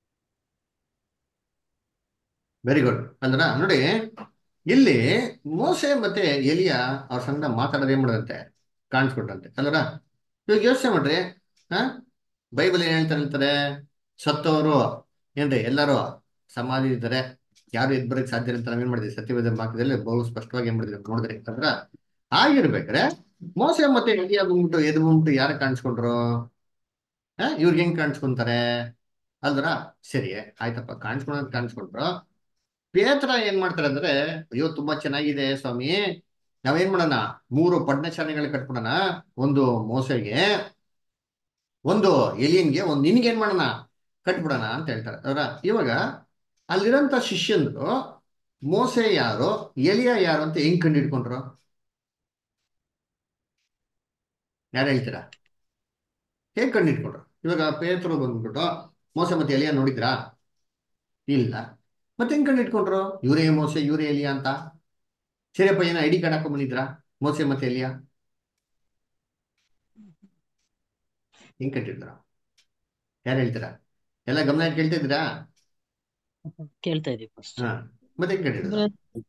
ವೆರಿ ಗುಡ್ ಅಂದ್ರ ನೋಡಿ ಇಲ್ಲಿ ಮೋಸೆ ಮತ್ತೆ ಎಲಿಯ ಅವ್ರ ಸಂಗಡ ಮಾತಾಡೋದು ಏನ್ ಮಾಡೋದಂತೆ ಕಾಣಿಸ್ಕೊಟ್ಟಂತೆ ಅಲ್ಲರ ಇವಾಗ ಯೋಚನೆ ಮಾಡ್ರಿ ಹಾ ಬೈಬಲ್ ಏನ್ ಹೇಳ್ತಾರೆ ಅಂತಾರೆ ಸತ್ತವರು ಏನ್ರಿ ಎಲ್ಲರೂ ಸಮಾಧಿ ಇದ್ದಾರೆ ಯಾರು ಎದ್ ಬರಕ್ ಸಾಧ್ಯ ಇಲ್ಲ ಅಂತ ನಾವೇನ್ ಮಾಡಿದ್ವಿ ಸತ್ಯವೇದ ವಾಕ್ಯದಲ್ಲಿ ಬಹು ಸ್ಪಷ್ಟವಾಗಿ ಏನ್ ಮಾಡಿದ್ವಿ ನೋಡಿದ್ರಿ ಅಂದ್ರ ಆಗಿರ್ಬೇಕಾರೆ ಮೋಸೆ ಮತ್ತೆ ಎಲಿಯ ಬಂದ್ಬಿಟ್ಟು ಎದ್ ಬಂದ್ಬಿಟ್ಟು ಯಾರು ಕಾಣಿಸ್ಕೊಂಡ್ರು ಹಾ ಇವ್ರಿಗೆ ಹೆಂಗ್ ಕಾಣಿಸ್ಕೊಂತಾರೆ ಅಲ್ದ್ರ ಸರಿ ಆಯ್ತಪ್ಪ ಕಾಣಿಸ್ಕೊಂಡ್ ಕಾಣಿಸ್ಕೊಂಡ್ರು ಪೇತ್ರ ಏನ್ ಮಾಡ್ತಾರೆ ಅಂದ್ರೆ ಅಯ್ಯೋ ತುಂಬಾ ಚೆನ್ನಾಗಿದೆ ಸ್ವಾಮಿ ನಾವೇನ್ ಮಾಡೋಣ ಮೂರು ಪಡ್ನಶಾಲೆಗಳು ಕಟ್ಬಿಡೋಣ ಒಂದು ಮೋಸೆಗೆ ಒಂದು ಎಲಿಯನ್ಗೆ ಒಂದು ನಿನ್ಗೆ ಏನ್ ಮಾಡೋಣ ಕಟ್ಬಿಡೋಣ ಅಂತ ಹೇಳ್ತಾರೆ ಅವರ ಇವಾಗ ಅಲ್ಲಿರೋಂಥ ಶಿಷ್ಯಂದ್ರು ಮೋಸೆ ಯಾರು ಎಲಿಯ ಯಾರು ಅಂತ ಹೆಂಗ್ ಕಂಡು ಹಿಡ್ಕೊಂಡ್ರು ಯಾರು ಹೇಳ್ತೀರಾ ಹೇಗ್ ಕಂಡು ಹಿಡ್ಕೊಂಡ್ರು ಇವಾಗ ಪೇತ್ರರು ಬಂದ್ಬಿಟ್ಟು ಮೋಸೆ ಮತ್ತೆ ಎಲಿಯ ನೋಡಿದ್ರಾ ಇಲ್ಲ ಮತ್ತೆ ಹೆಂಗ್ ಕಂಡು ಇಟ್ಕೊಂಡ್ರು ಇವರೇ ಮೋಸೆ ಇವರೇ ಎಲಿಯಾ ಅಂತ ಸರಿಯಪ್ಪ ಏನೋ ಐಡಿ ಕಾರ್ಡ್ ಹಾಕೊಂಡ್ ಬಂದಿದ್ರಾ ಮೋಸೆ ಮತ್ತೆ ಎಲಿಯಾ ಹೆಂಗ್ ಕಟ್ಟಿದ್ರ ಯಾರು ಹೇಳ್ತೀರಾ ಎಲ್ಲ ಗಮನ ಇಟ್ಟು ಕೇಳ್ತಾ ಇದ್ದೀರಾ ಕೇಳ್ತಾ ಇದೀವಿ ಫಸ್ಟ್ ಹಾ ಮತ್ತೆ ಹೆಂಗ್ ಕಟ್ಟಿದ್ರ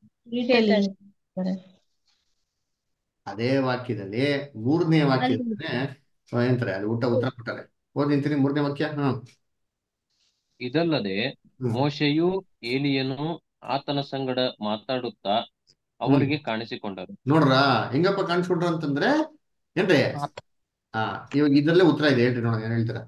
ಅದೇ ವಾಕ್ಯದಲ್ಲಿ ಮೂರನೇ ವಾಕ್ಯದಲ್ಲಿ ಏನಂತಾರೆ ಅಲ್ಲಿ ಊಟ ಉತ್ತರ ಕೊಟ್ಟಾರೆ ಓದಿಂತೀನಿ ಮೂರನೇ ವಾಕ್ಯ ಹಾ ಇದಲ್ಲದೆ ಹ್ಮ್. ಮೋಶೆಯೂ ಏಲಿಯನು ಆತನ ಸಂಗಡ ಮಾತಾಡುತ್ತಾ ಅವರಿಗೆ ಕಾಣಿಸಿಕೊಂಡರು ನೋಡ್ರಾ ಹೆಂಗಪ್ಪ ಕಾಣಿಸ್ಕೊಂಡ್ರು ಅಂತಂದ್ರೆ ಏನ್ರಿ ಹಾ ಇವಾಗ ಇದ್ರಲ್ಲೇ ಉತ್ತರ ಇದೆ ಹೇಳ್ರಿ ನೋಡೋಣ ಏನ್ ಹೇಳ್ತೀರಾ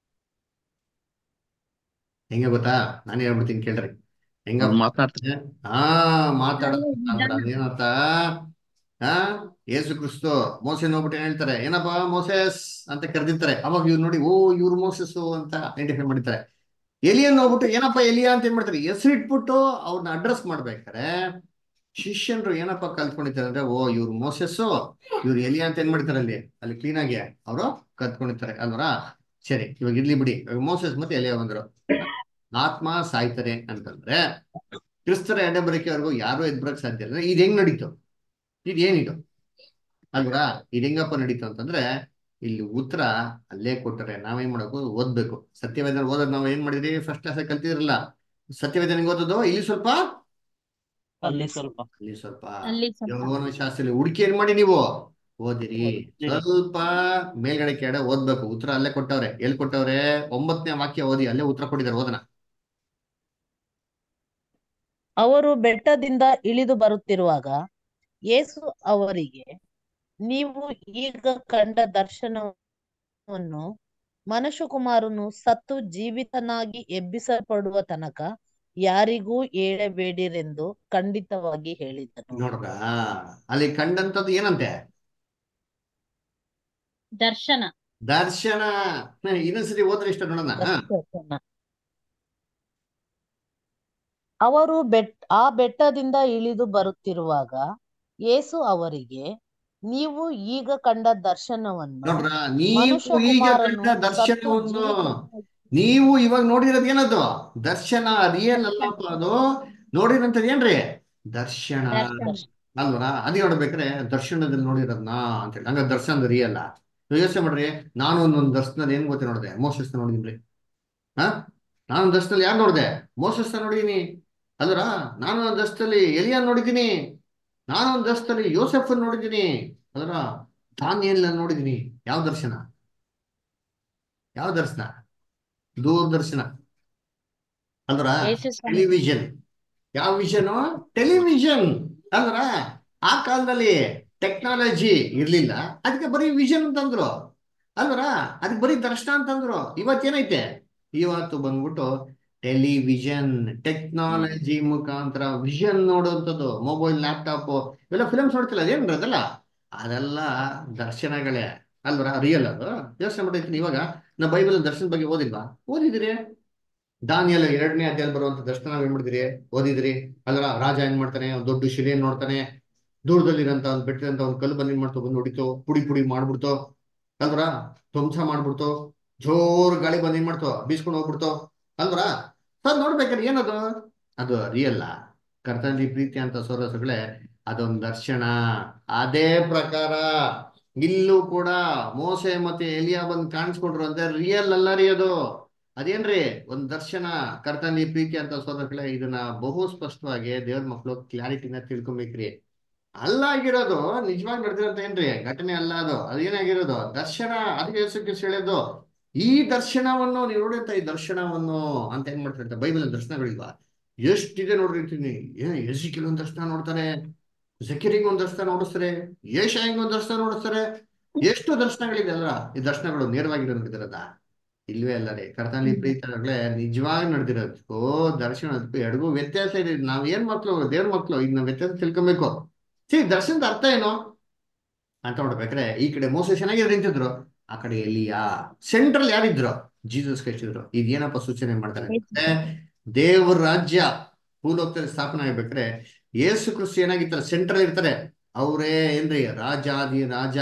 ಹೆಂಗೆ ಗೊತ್ತಾ ನಾನು ಹೇಳ್ಬಿಡ್ತೀನಿ ಕೇಳ್ರಿ ಹೆಂಗ ಮಾತಾಡ್ತಾರೆ ಹಾ ಮಾತಾಡೋದು ಅಂದ್ರೆ ಅದೇನತ್ತ ಹಾ ಯೇಸು ಕ್ರಿಸ್ತು ಮೋಸೆ ನೋಡ್ಬಿಟ್ಟು ಏನ್ ಹೇಳ್ತಾರೆ ಏನಪ್ಪಾ ಮೋಸೆಸ್ ಅಂತ ಕರೆದಿರ್ತಾರೆ ಅವಾಗ ಇವ್ರು ನೋಡಿ ಓ ಇವ್ರು ಮೋಸಸ್ಸು ಅಂತ ಐಡೆಂಟಿಫೈ ಮಾಡಿರ್ತಾರೆ ಎಲಿಯನ್ ನೋಡ್ಬಿಟ್ಟು ಏನಪ್ಪ ಎಲಿಯಾ ಅಂತ ಏನ್ ಮಾಡ್ತಾರೆ ಹೆಸರಿಟ್ಬಿಟ್ಟು ಅವ್ರನ್ನ ಅಡ್ರೆಸ್ ಮಾಡ್ಬೇಕಾರೆ ಶಿಷ್ಯನ್ರು ಏನಪ್ಪ ಕಲ್ತ್ಕೊಂಡಿರ್ತಾರೆ ಅಂದ್ರೆ ಓ ಇವ್ರು ಮೋಸಸ್ಸು ಇವ್ರು ಎಲಿಯಾ ಅಂತ ಏನ್ ಮಾಡ್ತಾರೆ ಅಲ್ಲಿ ಅಲ್ಲಿ ಕ್ಲೀನ್ ಆಗಿ ಅವರು ಕಲ್ತ್ಕೊಂಡಿರ್ತಾರೆ ಅಲ್ವರಾ ಸರಿ ಇವಾಗ ಇರ್ಲಿ ಬಿಡಿ ಇವಾಗ ಮೋಸಸ್ ಮತ್ತೆ ಎಲಿಯಾ ಬಂದ್ರು ಆತ್ಮ ಸಾಯ್ತಾರೆ ಅಂತಂದ್ರೆ ಕ್ರಿಸ್ತರ ಎಡೆಬರಿಕೆವರೆಗೂ ಯಾರು ಎದ್ಬರಕ್ ಸಾಧ್ಯ ಇಲ್ಲ ಇದು ಹೆಂಗ್ ನಡೀತು ಇದು ಏನಿದು ಅಲ್ವಾ ಇದು ಹೆಂಗಪ್ಪ ನಡೀತು ಅಂತಂದ್ರೆ ಇಲ್ಲಿ ಉತ್ತರ ಅಲ್ಲೇ ಕೊಟ್ಟರೆ ನಾವೇನ್ ಮಾಡಬೇಕು ಓದ್ಬೇಕು ಸತ್ಯವೇದನ ಓದೋದು ನಾವು ಏನ್ ಮಾಡಿದ್ರಿ ಫಸ್ಟ್ ಕ್ಲಾಸ್ ಕಲ್ತಿದ್ರಲ್ಲ ಸತ್ಯವೇದನಿಗೆ ಓದೋದು ಇಲ್ಲಿ ಸ್ವಲ್ಪ ಅಲ್ಲಿ ಸ್ವಲ್ಪ ಅಲ್ಲಿ ಸ್ವಲ್ಪ ಅಲ್ಲಿ ಸ್ವಲ್ಪ ಯೋಗನ ಶಾಸ್ತ್ರದಲ್ಲಿ ಹುಡುಕಿ ಏನ್ ಮಾಡಿ ನೀವು ಓದಿರಿ ಓದಿರಿ. ಸ್ವಲ್ಪ ಮೇಲ್ಗಡೆ ಕೆಳ ಓದ್ಬೇಕು ಉತ್ತರ ಅಲ್ಲೇ ಕೊಟ್ಟವ್ರೆ ಎಲ್ಲಿ ಕೊಟ್ಟವ್ರೆ ಒಂಬತ್ತನೇ ವಾಕ್ಯ ಓದಿ ಅಲ್ಲೇ ಉತ್ತರ ಕೊಟ್ಟಿದ್ದಾರೆ ಓದನ ಅವರು ಬೆಟ್ಟದಿಂದ ಇಳಿದು ಬರುತ್ತಿರುವಾಗ ಯೇಸು ಅವರಿಗೆ ನೀವು ಈಗ ಕಂಡ ದರ್ಶನವನ್ನು ಮನುಷ್ಯಕುಮಾರನು ಸತ್ತು ಜೀವಿತನಾಗಿ ಎಬ್ಬಿಸಲ್ಪಡುವ ತನಕ ಯಾರಿಗೂ ಹೇಳಬೇಡಿರೆಂದು ಖಂಡಿತವಾಗಿ ಹೇಳಿದನು ನೋಡ್ರ ಅಲ್ಲಿ ಕಂಡಂತದ್ದು ಏನಂತೆ ದರ್ಶನ ದರ್ಶನ ಹ, ಇನ್ನೊಂದ್ಸರಿ ಓದ್ರೆ ಇಷ್ಟ ನೋಡೋಣ ಹ. ದರ್ಶನ. ಅವರು ಬೆಟ್ ಆ ಬೆಟ್ಟದಿಂದ ಇಳಿದು ಬರುತ್ತಿರುವಾಗ ಯೇಸು ಅವರಿಗೆ ನೀವು ಈಗ ಕಂಡ ದರ್ಶನವನ್ನು ನೋಡ್ರ ನೀವು ಈಗ ಮನುಷ್ಯಕುಮಾರನು ಕಂಡ ಸತ್ತು ದರ್ಶನವನ್ನು ಜೀವಿತನಾಗಿ ನೀವು ಇವಾಗ ನೋಡಿರೋದು ಏನದು ದರ್ಶನ ರಿಯಲ್ ಅಲ್ಲಪ್ಪ ಅದು ನೋಡಿರಂತದ್ ಏನ್ರಿ ದರ್ಶನ ದರ್ಶನ ಅಲ್ವರ ಅದೇ ನೋಡ್ಬೇಕ್ರೆ ದರ್ಶನದಲ್ಲಿ ನೋಡಿರೋದ್ನಾ ಅಂತೇಳಿ ಹಂಗ ದರ್ಶನ ರಿಯಲ್ಲ ಯೋಚನೆ ಮಾಡ್ರಿ ನಾನು ಒಂದೊಂದು ದರ್ಶನದಲ್ಲಿ ಏನ್ ಗೊತ್ತೇ ನೋಡಿದೆ ಮೋಸಸ್ನ ನೋಡಿದ್ರಿ ಹಾ ನಾನು ದರ್ಶನದಲ್ಲಿ ಯಾರು ನೋಡಿದೆ ಮೋಸಸ್ನ ನೋಡಿದೀನಿ ಅಲ್ವರ ನಾನು ಒಂದು ದರ್ಶನದಲ್ಲಿ ಎಲಿಯನ್ ನೋಡಿದ್ದೀನಿ ನಾನು ಒಂದು ದರ್ಶನದಲ್ಲಿ ಯೋಸೆಫ್ ನೋಡಿದ್ದೀನಿ ಅದರ ದಾನಿಯಲ್ ನೋಡಿದ್ದೀನಿ ಯಾವ ದರ್ಶನ ಯಾವ ದರ್ಶನ ದೂರದರ್ಶನ ಅಂದ್ರ ಯೇಸು ಸ್ವಾಮಿ ಟೆಲಿವಿಷನ್ ಯಾವ ವಿಷನ್ ಟೆಲಿವಿಷನ್ ಅಂದ್ರ ಆ ಕಾಲದಲ್ಲಿ ಟೆಕ್ನಾಲಜಿ ಇರ್ಲಿಲ್ಲ ಅದಕ್ಕೆ ಬರೀ ವಿಷನ್ ಅಂತಂದ್ರು ಅಲ್ವರ ಅದಕ್ಕೆ ಬರೀ ದರ್ಶನ ಅಂತಂದ್ರು ಇವತ್ತೇನೈತೆ ಇವತ್ತು ಬಂದ್ಬಿಟ್ಟು ಟೆಲಿವಿಷನ್ ಟೆಕ್ನಾಲಜಿ ಮುಖಾಂತರ ವಿಷನ್ ನೋಡುವಂಥದ್ದು ಮೊಬೈಲ್ ಲ್ಯಾಪ್ಟಾಪ್ ಇವೆಲ್ಲ ಫಿಲಮ್ಸ್ ನೋಡ್ತಿಲ್ಲ ಅದೇನ್ರಿ ಅದೆಲ್ಲ ಅದೆಲ್ಲ ದರ್ಶನಗಳೇ ಅಲ್ವರ ರಿಯಲ್ ಅದು ಯೋಚನೆ ಮಾಡಿರ್ತೀನಿ ಇವಾಗ ನಾ ಬೈಬಲ್ ದರ್ಶನ ಬಗ್ಗೆ ಓದಿಲ್ವಾ ಓದಿದಿರಿ ದಾನಿಯಲ್ಲ ಎರಡನೇ ಅಧ್ಯಾಯ ಬರುವಂತ ದರ್ಶನ ನಾವ್ ಏನ್ ಮಾಡಿದಿರಿ ಓದಿದ್ರಿ ಅಲ್ರ ರಾಜ ಏನ್ ಮಾಡ್ತಾನೆ ಒಂದ್ ದೊಡ್ಡ ಶಿಲೆಯನ್ನು ನೋಡ್ತಾನೆ ದೂರದಲ್ಲಿರಂತ ಒಂದ್ ಬೆಟ್ಟದಂತ ಒಂದ್ ಕಲ್ಲು ಬಂದ್ ಏನ್ ಮಾಡ್ತು ಬಂದು ಹೊಡಿತು ಪುಡಿ ಪುಡಿ ಮಾಡ್ಬಿಡ್ತು ಅಲ್ವರ ಧ್ವಂಸ ಮಾಡ್ಬಿಡ್ತು ಜೋರ್ ಗಾಳಿ ಬಂದ್ ಏನ್ ಮಾಡ್ತು ಬೀಸ್ಕೊಂಡು ಹೋಗ್ಬಿಡ್ತು ಅಲ್ವರ ಸರ್ ನೋಡ್ಬೇಕಾದ್ರೆ ಏನದು ಅದು ರಿಯಲ್ಲ ಕರ್ತನಲ್ಲಿ ಪ್ರೀತಿ ಅಂತ ಸೋರಸುಗಳೇ ಅದೊಂದ್ ದರ್ಶನ ಅದೇ ಪ್ರಕಾರ ಇಲ್ಲೂ ಕೂಡ ಮೋಸೆ ಮತ್ತೆ ಎಲಿಯಾ ಬಂದ್ ಕಾಣಿಸ್ಕೊಂಡ್ರು ಅಂತ ರಿಯಲ್ ಅಲ್ಲ ರೀ ಅದು ಅದೇನ್ರಿ ಒಂದ್ ದರ್ಶನ ಕರ್ತನಲ್ಲಿ ಪ್ರೀತಿ ಅಂತ ಸೋದರಗಳೇ ಇದನ್ನ ಬಹು ಸ್ಪಷ್ಟವಾಗಿ ದೇವ್ರ ಮಕ್ಳು ಕ್ಲಾರಿಟಿನ ತಿಳ್ಕೊಬೇಕ್ರಿ ಅಲ್ಲಾಗಿರೋದು ನಿಜವಾಗಿ ನಡೆದಿರೋಂತ ಏನ್ರಿ ಘಟನೆ ಅಲ್ಲ ಅದು ಅದೇನಾಗಿರೋದು ದರ್ಶನ ಅದಕ್ಕೆ ಯೇಸುಕ್ಕೆ ಹೇಳಿದ್ದು ಈ ದರ್ಶನವನ್ನು ನೀವು ನೋಡಿರ್ತ ಈ ದರ್ಶನವನ್ನು ಅಂತ ಏನ್ ಮಾಡ್ತಾರೆ ಬೈಬಲ್ ದರ್ಶನಗಳಿಲ್ವಾ ಎಷ್ಟಿದೆ ನೋಡಿರ್ತೀನಿ ಏನ್ ಎಸಿಕಿಲ್ ಒಂದ್ ದರ್ಶನ ನೋಡ್ತಾರೆ ಜಕಿರಿಂಗ್ ಒಂದ್ ದರ್ಶನ ನೋಡಿಸ್ತಾರೆ ಏಷಾಯಿಂಗ್ ಒಂದ್ ದರ್ಶನ ನೋಡಿಸ್ತಾರೆ ಎಷ್ಟು ದರ್ಶನಗಳಿದೆ ಅಲ್ಲ ಈ ದರ್ಶನಗಳು ನೇರವಾಗಿ ನಡೆದಿರೋದ ಇಲ್ವೇ ಅಲ್ಲ ರೀ ಕರ್ತನಲ್ಲಿ ಪ್ರೀತಿಯಾಗಲೇ ನಿಜವಾಗಿ ನಡೆದಿರೋದಕ್ಕೂ ದರ್ಶನದಕ್ಕೂ ಎರಡಿಗೂ ವ್ಯತ್ಯಾಸ ಇದೆ ನಾವ್ ಏನ್ ಮಕ್ಳು ದೇವ್ರ ಮಕ್ಳು ಈಗ ನಾವ್ ವ್ಯತ್ಯಾಸ ತಿಳ್ಕೊಬೇಕು ಸಿ ದರ್ಶನದ ಅರ್ಥ ಏನು ಅಂತ ನೋಡ್ಬೇಕ್ರೆ ಈ ಕಡೆ ಮೋಸ ಚೆನ್ನಾಗಿ ನಿಂತಿದ್ರು ಆ ಕಡೆ ಎಲಿಯಾ ಸೆಂಟ್ರಲ್ ಯಾರಿದ್ರು ಜೀಸಸ್ ಕ್ರೈಸ್ಟ್ ಇದ್ರು ಇದೇನಪ್ಪ ಸೂಚನೆ ಮಾಡ್ತಾರೆ ಅಂದ್ರೆ ದೇವ್ರ ರಾಜ್ಯ ಭೂಲೋಕದಲ್ಲಿ ಸ್ಥಾಪನೆ ಆಗ್ಬೇಕ್ರೆ ಯೇಸು ಕ್ರಿಸ್ತು ಏನಾಗಿರ್ತಾರೆ ಸೆಂಟ್ರಲ್ ಇರ್ತಾರೆ ಅವರೇ ಏನ್ರಿ ರಾಜಾದಿ ರಾಜ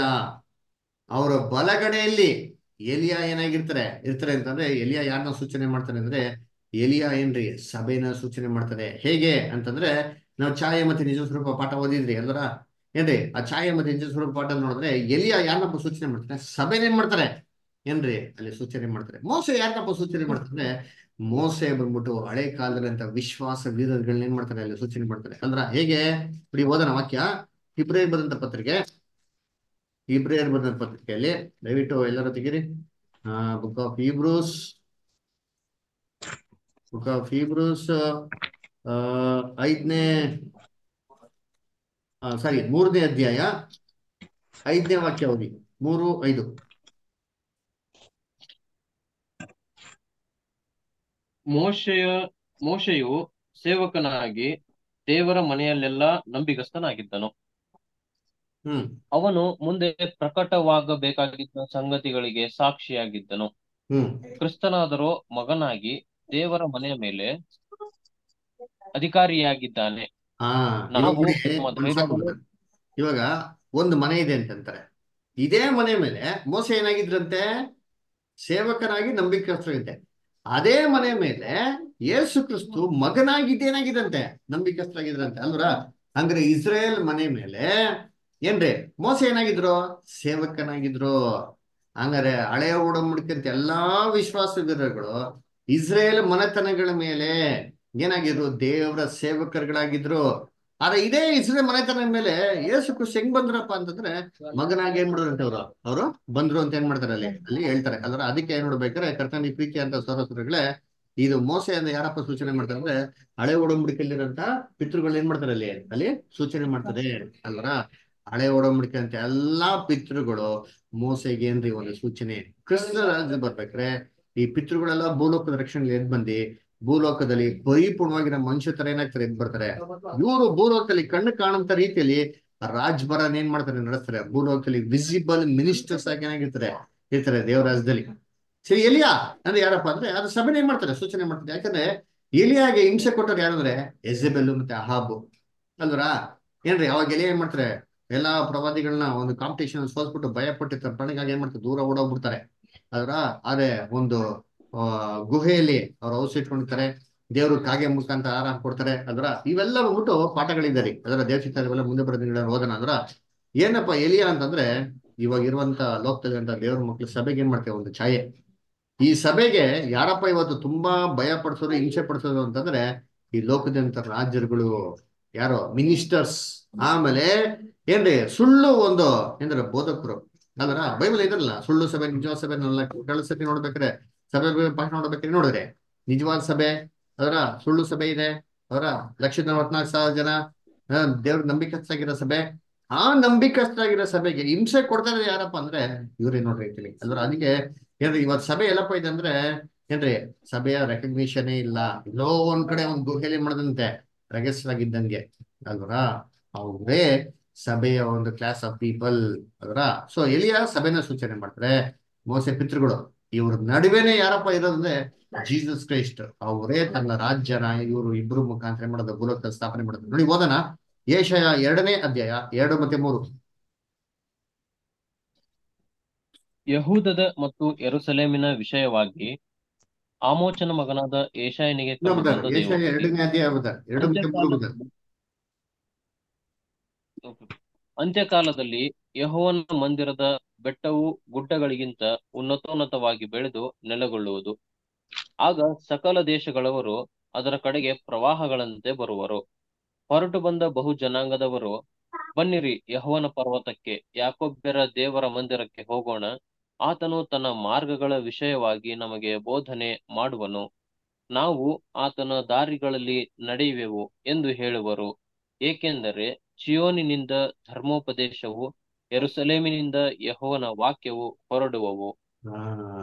ಅವರ ಬಲಗಡೆಯಲ್ಲಿ ಎಲಿಯಾ ಏನಾಗಿರ್ತಾರೆ ಇರ್ತಾರೆ ಅಂತಂದ್ರೆ ಎಲಿಯಾ ಯಾರನ್ನ ಸೂಚನೆ ಮಾಡ್ತಾರೆ ಅಂದ್ರೆ ಎಲಿಯಾ ಏನ್ರಿ ಸಭೆನ ಸೂಚನೆ ಮಾಡ್ತಾರೆ ಹೇಗೆ ಅಂತಂದ್ರೆ ನಾವು ಛಾಯೆ ಮತ್ತೆ ನಿಜ ಸ್ವರೂಪ ಪಾಠ ಓದಿದ್ರಿ ಎಲ್ಲರ ಏನ್ರಿ ಆ ಛಾಯೆ ಮತ್ತೆ ನಿಜ ಸ್ವರೂಪ ಪಾಠ ನೋಡಿದ್ರೆ ಎಲಿಯಾ ಯಾರನ್ನಪ್ಪ ಸೂಚನೆ ಮಾಡ್ತಾರೆ ಸಭೆನ ಏನ್ ಮಾಡ್ತಾರೆ ಏನ್ರಿ ಅಲ್ಲಿ ಸೂಚನೆ ಮಾಡ್ತಾರೆ ಮೋಸ ಯಾರನ್ನಪ್ಪ ಸೂಚನೆ ಮಾಡ್ತಾರೆ ಮೋಸೆ ಬಂದ್ಬಿಟ್ಟು ಹಳೆ ಕಾಲದಲ್ಲಿ ಅಂತ ವಿಶ್ವಾಸ ವೀರರುಗಳನ್ನ ಏನ್ ಮಾಡ್ತಾರೆ ಅಲ್ಲಿ ಸೂಚನೆ ಮಾಡ್ತಾರೆ ಅಂದ್ರ ಹೇಗೆ ನೋಡಿ ಓದನ ವಾಕ್ಯ ಇಬ್ರೇರ್ ಬರೆದಂತ ಪತ್ರಿಕೆ ಇಬ್ರೇರ್ ಬರೆದಂತ ಪತ್ರಿಕೆಯಲ್ಲಿ ದಯವಿಟ್ಟು ಎಲ್ಲರೂ ತೆಗೀರಿ book of Hebrews book of Hebrews ಐದನೇ ಸಾರಿ ಮೂರನೇ ಅಧ್ಯಾಯ ಐದನೇ ವಾಕ್ಯ ಓದಿ ಮೂರು ಐದು ಮೋಶೆಯ ಮೋಶೆಯು ಸೇವಕನಾಗಿ ದೇವರ ಮನೆಯಲ್ಲೆಲ್ಲ ನಂಬಿಗಸ್ತನಾಗಿದ್ದನು ಹ್ಮ್ ಅವನು ಮುಂದೆ ಪ್ರಕಟವಾಗಬೇಕಾಗಿದ್ದ ಸಂಗತಿಗಳಿಗೆ ಸಾಕ್ಷಿಯಾಗಿದ್ದನು ಹ್ಮ್ ಕ್ರಿಸ್ತನಾದರೂ ಮಗನಾಗಿ ದೇವರ ಮನೆಯ ಮೇಲೆ ಅಧಿಕಾರಿಯಾಗಿದ್ದಾನೆ ಹಾ ನಾವು ಇವಾಗ ನೋಡಿ, ನಮ್ಮ ಒಂದ್ ಸಾಕು ಧೈರ್ಯವನ್ನು- ಬಿಡು. ಇವಾಗ ಒಂದು ಮನೆ ಇದೆ ಅಂತಂತಾರೆ ಇದೇ ಮನೆ ಮೇಲೆ ಮೋಸ ಏನಾಗಿದ್ರಂತೆ ಸೇವಕನಾಗಿ ನಂಬಿಕಸ್ಥರಂತೆ ಅದೇ ಮನೆ ಮೇಲೆ ಯೇಸು ಕ್ರಿಸ್ತು ಮಗನಾಗಿದ್ದೇನಾಗಿದಂತೆ ನಂಬಿಕಸ್ಥರಾಗಿದ್ರಂತೆ ಅಲ್ವರ ಅಂದ್ರೆ ಇಸ್ರೇಲ್ ಮನೆ ಮೇಲೆ ಏನ್ರಿ ಮೋಸ ಏನಾಗಿದ್ರು ಸೇವಕನಾಗಿದ್ರು ಹಂಗಾರೆ ಹಳೆಯ ಒಡಂಬಡಿಕೆಂತ ಎಲ್ಲಾ ವಿಶ್ವಾಸ ವೀರರುಗಳು ಇಸ್ರೇಲ್ ಮನೆತನಗಳ ಮೇಲೆ ಏನಾಗಿದ್ರು ದೇವರ ಸೇವಕರುಗಳಾಗಿದ್ರು ಆದ್ರೆ ಇದೇ ಇಸ್ರೇಲ್ ಮನೆತನ ಮೇಲೆ ಯೇಸು ಕ್ರಿಸ್ತ ಹೆಂಗ್ ಬಂದ್ರಪ್ಪ ಅಂತಂದ್ರೆ ಮಗನಾಗಿ ಏನ್ ಮಾಡಿದ್ರಂತೆ ಅವರು ಅವರು ಬಂದ್ರು ಅಂತ ಏನ್ ಮಾಡ್ತಾರೆ ಅಲ್ಲಿ ಅಲ್ಲಿ ಹೇಳ್ತಾರೆ ಅದ್ರ ಅದಕ್ಕೆ ಏನ್ ನೋಡ್ಬೇಕಾದ್ರೆ ಕರ್ತನಿ ಪ್ರೀತಿ ಅಂತ ಸರಸ್ವರಿಗಳೇ ಇದು ಮೋಸೆ ಅಂತ ಯಾರಪ್ಪ ಸೂಚನೆ ಮಾಡ್ತಾರೆ ಅಂದ್ರೆ ಹಳೆ ಒಡಂಬಡಿಕೆಯಲ್ಲಿರಂತ ಪಿತೃಗಳು ಏನ್ ಮಾಡ್ತಾರೆ ಅಲ್ಲಿ ಅಲ್ಲಿ ಸೂಚನೆ ಮಾಡ್ತಾರೆ ಅಲ್ವರ ಹಳೆ ಒಡಂಬಡಿಕೆ ಅಂತ ಎಲ್ಲಾ ಪಿತೃಗಳು ಮೋಸೆಗೆ ಏನ್ರಿ ಒಂದು ಸೂಚನೆ ಕ್ರಿಸ್ತ ರಾಜ್ಯ ಬರ್ಬೇಕ್ರೆ ಈ ಪಿತೃಗಳೆಲ್ಲ ಭೂಲೋಕದ ರಕ್ಷಣೆ ಎದ್ ಬಂದಿ ಭೂಲೋಕದಲ್ಲಿ ಪರಿಪೂರ್ಣವಾಗಿರೋ ಮನುಷ್ಯ ತರ ಏನಾಗ್ತಾರೆ ಎದ್ ಬರ್ತಾರೆ ಇವರು ಭೂಲೋಕದಲ್ಲಿ ಕಣ್ಣು ಕಾಣುವಂತ ರೀತಿಯಲ್ಲಿ ರಾಜ್ಭರನ್ ಏನ್ ಮಾಡ್ತಾರೆ ನಡೆಸ್ತಾರೆ ಭೂಲೋಕದಲ್ಲಿ ವಿಸಿಬಲ್ ಮಿನಿಸ್ಟರ್ಸ್ ಆಗಿ ಏನಾಗಿರ್ತಾರೆ ಇರ್ತಾರೆ ದೇವರಾಜ್ಯದಲ್ಲಿ ಸರಿ ಎಲಿಯಾ ಅಂದ್ರೆ ಯಾರಪ್ಪ ಅಂದ್ರೆ ಅದು ಸಭೆನ ಏನ್ ಮಾಡ್ತಾರೆ ಸೂಚನೆ ಮಾಡ್ತಾರೆ ಯಾಕಂದ್ರೆ ಎಲಿಯಾಗೆ ಹಿಂಸೆ ಕೊಟ್ಟರು ಯಾರಂದ್ರೆ ಎಜೆಬೆಲ್ಲು ಮತ್ತೆ ಅಹಾಬು ಅಲ್ವರ ಏನ್ರಿ ಅವಾಗ ಎಲಿಯಾ ಏನ್ ಮಾಡ್ತಾರೆ ಎಲ್ಲಾ ಪ್ರವಾದಿಗಳನ್ನ ಒಂದು ಕಾಂಪಿಟೇಷನ್ ಸೋಲ್ಸ್ಬಿಟ್ಟು ಭಯ ಪಟ್ಟಿರ್ತಾರೆ ಪ್ರಾಣಿಗಾಗಿ ಏನ್ ಮಾಡ್ತಾರೆ ದೂರ ಓಡೋಗ್ಬಿಡ್ತಾರೆ ಅದ್ರ ಆದ್ರೆ ಒಂದು ಆ ಗುಹೆಯಲ್ಲಿ ಅವ್ರು ಔಷಧಿ ಇಟ್ಕೊಂಡಿರ್ತಾರೆ ದೇವ್ರು ಕಾಗೆ ಮುಖಾಂತರ ಆಹಾರ ಕೊಡ್ತಾರೆ ಅದ್ರ ಇವೆಲ್ಲ ಬಂದ್ಬಿಟ್ಟು ಪಾಠಗಳಿದ್ದಾರೆ ಅದರ ದೇವಚಿತ್ತ ಇವೆಲ್ಲ ಮುಂದೆ ಬರೋ ದಿನಗಳಲ್ಲಿ ಓದೋಣ ಅಂದ್ರ ಏನಪ್ಪ ಎಲಿಯಾ ಅಂತಂದ್ರೆ ಇವಾಗ ಇರುವಂತ ಲೋಕದಲ್ಲಿರುವಂತ ದೇವ್ರ ಮಕ್ಳು ಸಭೆಗೆ ಏನ್ ಮಾಡ್ತೇವೆ ಒಂದು ಛಾಯೆ ಈ ಸಭೆಗೆ ಯಾರಪ್ಪ ಇವತ್ತು ತುಂಬಾ ಭಯ ಪಡಿಸೋರು ಹಿಂಸೆ ಪಡಿಸೋರು ಅಂತಂದ್ರೆ ಈ ಲೋಕದಂತ ರಾಜ್ಯರುಗಳು ಯಾರೋ ಮಿನಿಸ್ಟರ್ಸ್ ಆಮೇಲೆ ಏನ್ರಿ ಸುಳ್ಳು ಒಂದು ಏನ್ರ ಬೋಧಕರು ಅಲ್ರ ಬೈಬಲ್ ಇದ್ರಲ್ಲ ಸುಳ್ಳು ಸಭೆ ನಿಜವಾದ ಸಭೆ ಕಳೆದ ಸತಿ ನೋಡ್ಬೇಕಾರೆ ಸಭೆ ಭಾಷಣ ನೋಡ್ಬೇಕಾದ್ರೆ ನೋಡಿದ್ರೆ ನಿಜವಾದ ಸಭೆ ಅದರ ಸುಳ್ಳು ಸಭೆ ಇದೆ ಅವರ ಲಕ್ಷದ ನಲವತ್ನಾಲ್ಕು ಸಾವಿರ ಜನ ದೇವ್ರ ನಂಬಿಕಸ್ಥಾಗಿರೋ ಸಭೆ ಆ ನಂಬಿಕಸ್ಥಾಗಿರೋ ಸಭೆಗೆ ಹಿಂಸೆ ಕೊಡ್ತಾ ಇರೋದು ಯಾರಪ್ಪ ಅಂದ್ರೆ ಇವ್ರೇ ನೋಡ್ರಿ ಅಂತೀನಿ ಅಲ್ರ ಅದಕ್ಕೆ ಏನ್ರಿ ಇವತ್ತು ಸಭೆ ಎಲ್ಲಪ್ಪ ಇದೆ ಅಂದ್ರೆ ಏನ್ರಿ ಸಭೆಯ ರೆಕಗ್ನಿಷನ್ ಇಲ್ಲ ಎಲ್ಲೋ ಒಂದ್ ಕಡೆ ಒಂದ್ ಗುಹೆಲಿ ಮಾಡದಂತೆ ರಹಸ್ಯವಾಗಿದ್ದಂಗೆ ಅಲ್ವರ ಅವರೇ ಸಭೆಯ ಒಂದು ಕ್ಲಾಸ್ ಆಫ್ ಪೀಪಲ್ ಅದರ ಸೊ ಎಲಿಯ ಸಭೆನ ಸೂಚನೆ ಮಾಡ್ತಾರೆ ಮೋಸೆ ಪಿತೃಗಳು ಇವ್ರ ನಡುವೆನೆ ಯಾರಪ್ಪ ಇರೋದಂದ್ರೆ ಜೀಸಸ್ ಕ್ರೈಸ್ಟ್ ಅವರೇ ತನ್ನ ರಾಜ್ಯನ ಇವರು ಇಬ್ರು ಮುಖಾಂತರ ಮಾಡೋದು ಭೂಲೋಕ ಸ್ಥಾಪನೆ ಮಾಡೋದು ನೋಡಿ ಓದೋಣ ಏಷಯ ಎರಡನೇ ಅಧ್ಯಾಯ ಎರಡು ಮತ್ತೆ ಮೂರು ಯಹೂದದ ಮತ್ತು ಯೆರೂಸಲೇಮಿನ ವಿಷಯವಾಗಿ ಆಮೋಚನ ಮಗನಾದ ಏಷಾಯನಿಗೆ ಕಂಡು ಬಂದ ಏಷಯ ದೇವರು ಎರಡನೇ ಅಧ್ಯಾಯ ಬುಧ ಎರಡು ಮತ್ತೆ ಮೂರು ಬುಧ ಅಂತ್ಯಕಾಲದಲ್ಲಿ ಯೆಹೋವನ ಮಂದಿರದ ಬೆಟ್ಟವು ಗುಡ್ಡಗಳಿಗಿಂತ ಉನ್ನತೋನ್ನತವಾಗಿ ಬೆಳೆದು ನೆಲೆಗೊಳ್ಳುವುದು ಆಗ ಸಕಲ ದೇಶಗಳವರು ಅದರ ಕಡೆಗೆ ಪ್ರವಾಹಗಳಂತೆ ಬರುವರು ಹೊರಟು ಬಂದ ಬಹು ಜನಾಂಗದವರು ಬನ್ನಿರಿ ಯೆಹೋವನ ಪರ್ವತಕ್ಕೆ ಯಾಕೊಬ್ಬರ ದೇವರ ಮಂದಿರಕ್ಕೆ ಹೋಗೋಣ ಆತನು ತನ್ನ ಮಾರ್ಗಗಳ ವಿಷಯವಾಗಿ ನಮಗೆ ಬೋಧನೆ ಮಾಡುವನು ನಾವು ಆತನ ದಾರಿಗಳಲ್ಲಿ ನಡೆಯುವೆವು ಎಂದು ಹೇಳುವರು ಏಕೆಂದರೆ ಚಿಯೋನಿನಿಂದ ಧರ್ಮೋಪದೇಶವು ಯೆರೂಸಲೇಮಿನಿಂದ ಯೆಹೋವನ ವಾಕ್ಯವು ಹೊರಡುವವು ಹಾ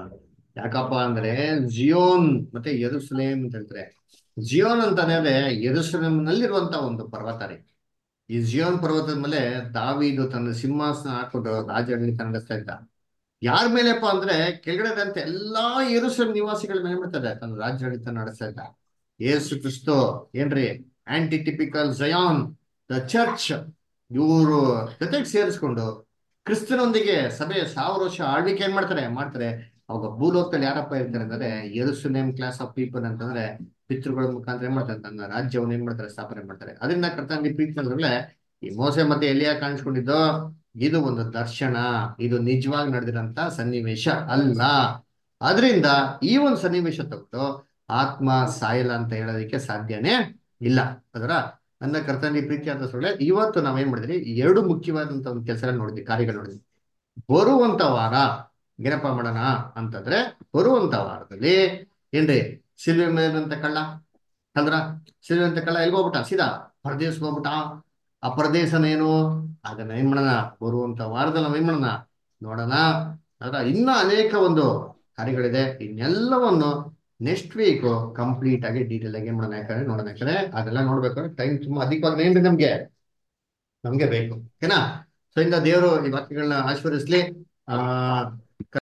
ಯಾಕಪ್ಪ ಅಂದ್ರೆ ಜಿಯೋನ್ ಮತ್ತೆ ಯೆರೂಸಲೇಮ್ ಅಂತ ಹೇಳ್ತಾರೆ ಜಿಯೋನ್ ಅಂತಂದ್ರೆ ಯೆರೂಸಲೇಮ್ ನಲ್ಲಿರುವಂತ ಒಂದು ಪರ್ವತ ರೀ ಈ ಜಿಯೋನ್ ಪರ್ವತದ ಮೇಲೆ ದಾವಿದು ತನ್ನ ಸಿಂಹಾಸನ ಹಾಕೊಂಡು ರಾಜಾಡಳಿತ ನಡೆಸ್ತಾ ಇದ್ದ ಯಾರ ಮೇಲೆಪ್ಪ ಅಂದ್ರೆ ಕೆಳಗಡೆ ಅಂತ ಎಲ್ಲಾ ಯೆರೂಸಲೇಮ್ ನಿವಾಸಿಗಳ ಮೇಲೆ ಮಾಡ್ತಾರೆ ತನ್ನ ರಾಜ್ಯಾಡಳಿತ ನಡೆಸ್ತಾ ಇದ್ದ ಯೇಸು ಕ್ರಿಸ್ತು ಏನ್ರಿ antitypical Zion the church ಇವರು ಜೊತೆಗೆ ಸೇರಿಸ್ಕೊಂಡು ಕ್ರಿಸ್ತನೊಂದಿಗೆ ಸಭೆ ಸಾವಿರ ವರ್ಷ ಆಳ್ವಿಕೆ ಏನ್ ಮಾಡ್ತಾರೆ ಮಾಡ್ತಾರೆ ಅವಾಗ ಭೂಲೋಕದಲ್ಲಿ ಯಾರಪ್ಪ ಇರ್ತಾರೆ ಅಂದ್ರೆ ಯೆರೂಸಲೇಮ್ ಕ್ಲಾಸ್ ಆಫ್ ಪೀಪಲ್ ಅಂತಂದ್ರೆ ಪಿತೃಗಳ ಮುಖಾಂತರ ಏನ್ ಮಾಡ್ತಾರೆ ತನ್ನ ರಾಜ್ಯವನ್ನು ಏನ್ ಮಾಡ್ತಾರೆ ಸ್ಥಾಪನೆ ಮಾಡ್ತಾರೆ ಅದರಿಂದ ಕರ್ತಂಗಿ ಪ್ರೀತಿ ಈ ಮೋಸೆ ಮತ್ತೆ ಎಲ್ಲಿಯ ಕಾಣಿಸ್ಕೊಂಡಿದ್ದು ಇದು ಒಂದು ದರ್ಶನ ಇದು ನಿಜವಾಗಿ ನಡೆದಿರಂತ ಸನ್ನಿವೇಶ ಅಲ್ಲ ಅದರಿಂದ ಈ ಒಂದು ಸನ್ನಿವೇಶ ತಗೊಂಡು ಆತ್ಮ ಸಾಯಲ್ಲ ಅಂತ ಹೇಳೋದಕ್ಕೆ ಸಾಧ್ಯನೇ ಇಲ್ಲ ಅದರ ನನ್ನ ಕರ್ತನಿ ಪ್ರೀತಿ ಅಂತ ಸೊಳ್ಳೆ ಇವತ್ತು ನಾವೇನ್ ಮಾಡಿದ್ರಿ ಎರಡು ಮುಖ್ಯವಾದಂತ ಒಂದು ಕೆಲಸ ನೋಡಿದ್ವಿ ಕಾರ್ಯಗಳು ನೋಡಿದ್ವಿ ಬರುವಂತ ವಾರ ಏನಪ್ಪ ಮಾಡೋಣ ಅಂತಂದ್ರೆ ಬರುವಂತ ವಾರದಲ್ಲಿ ಏನ್ರಿ ಸಿಲ್ವೆ ಮೇಲಂತ ಕಳ್ಳ ಅಲ್ರ ಸಿಲ್ವೆ ಅಂತ ಕಳ್ಳ ಎಲ್ಲಿ ಹೋಗ್ಬಿಟ್ಟ ಸೀದಾ ಪರದೇಶಕ್ಕೆ ಹೋಗ್ಬಿಟ್ಟ ಆ ಪರದೇಶನೇನು ಅದನ್ನ ಏನ್ ಮಾಡೋಣ ಬರುವಂತ ವಾರದಲ್ಲಿ ನಾವ್ ಏನ್ ಮಾಡೋಣ ನೋಡೋಣ ಅದ್ರ ಇನ್ನ ಅನೇಕ ಒಂದು ಕಾರ್ಯಗಳಿದೆ ಇನ್ನೆಲ್ಲವನ್ನು ನೆಕ್ಸ್ಟ್ ವೀಕ್ ಕಂಪ್ಲೀಟ್ ಆಗಿ ಡೀಟೇಲ್ ಆಗಿ ಏನ್ ಮಾಡೋಣ ಯಾಕಂದ್ರೆ ನೋಡೋಣ ಯಾಕಂದ್ರೆ ಅದೆಲ್ಲ ನೋಡ್ಬೇಕಾದ್ರೆ ಟೈಮ್ ತುಂಬಾ ಅಧಿಕವಾಗಿ ಏನ್ರಿ ನಮ್ಗೆ ನಮ್ಗೆ ಬೇಕು ಓಕೆನಾ ಸೊ ಇಂದ ದೇವರು ಈ ವಾಕ್ಯಗಳನ್ನ ಆಶೀರ್ವದಿಸ್ಲಿ ಆ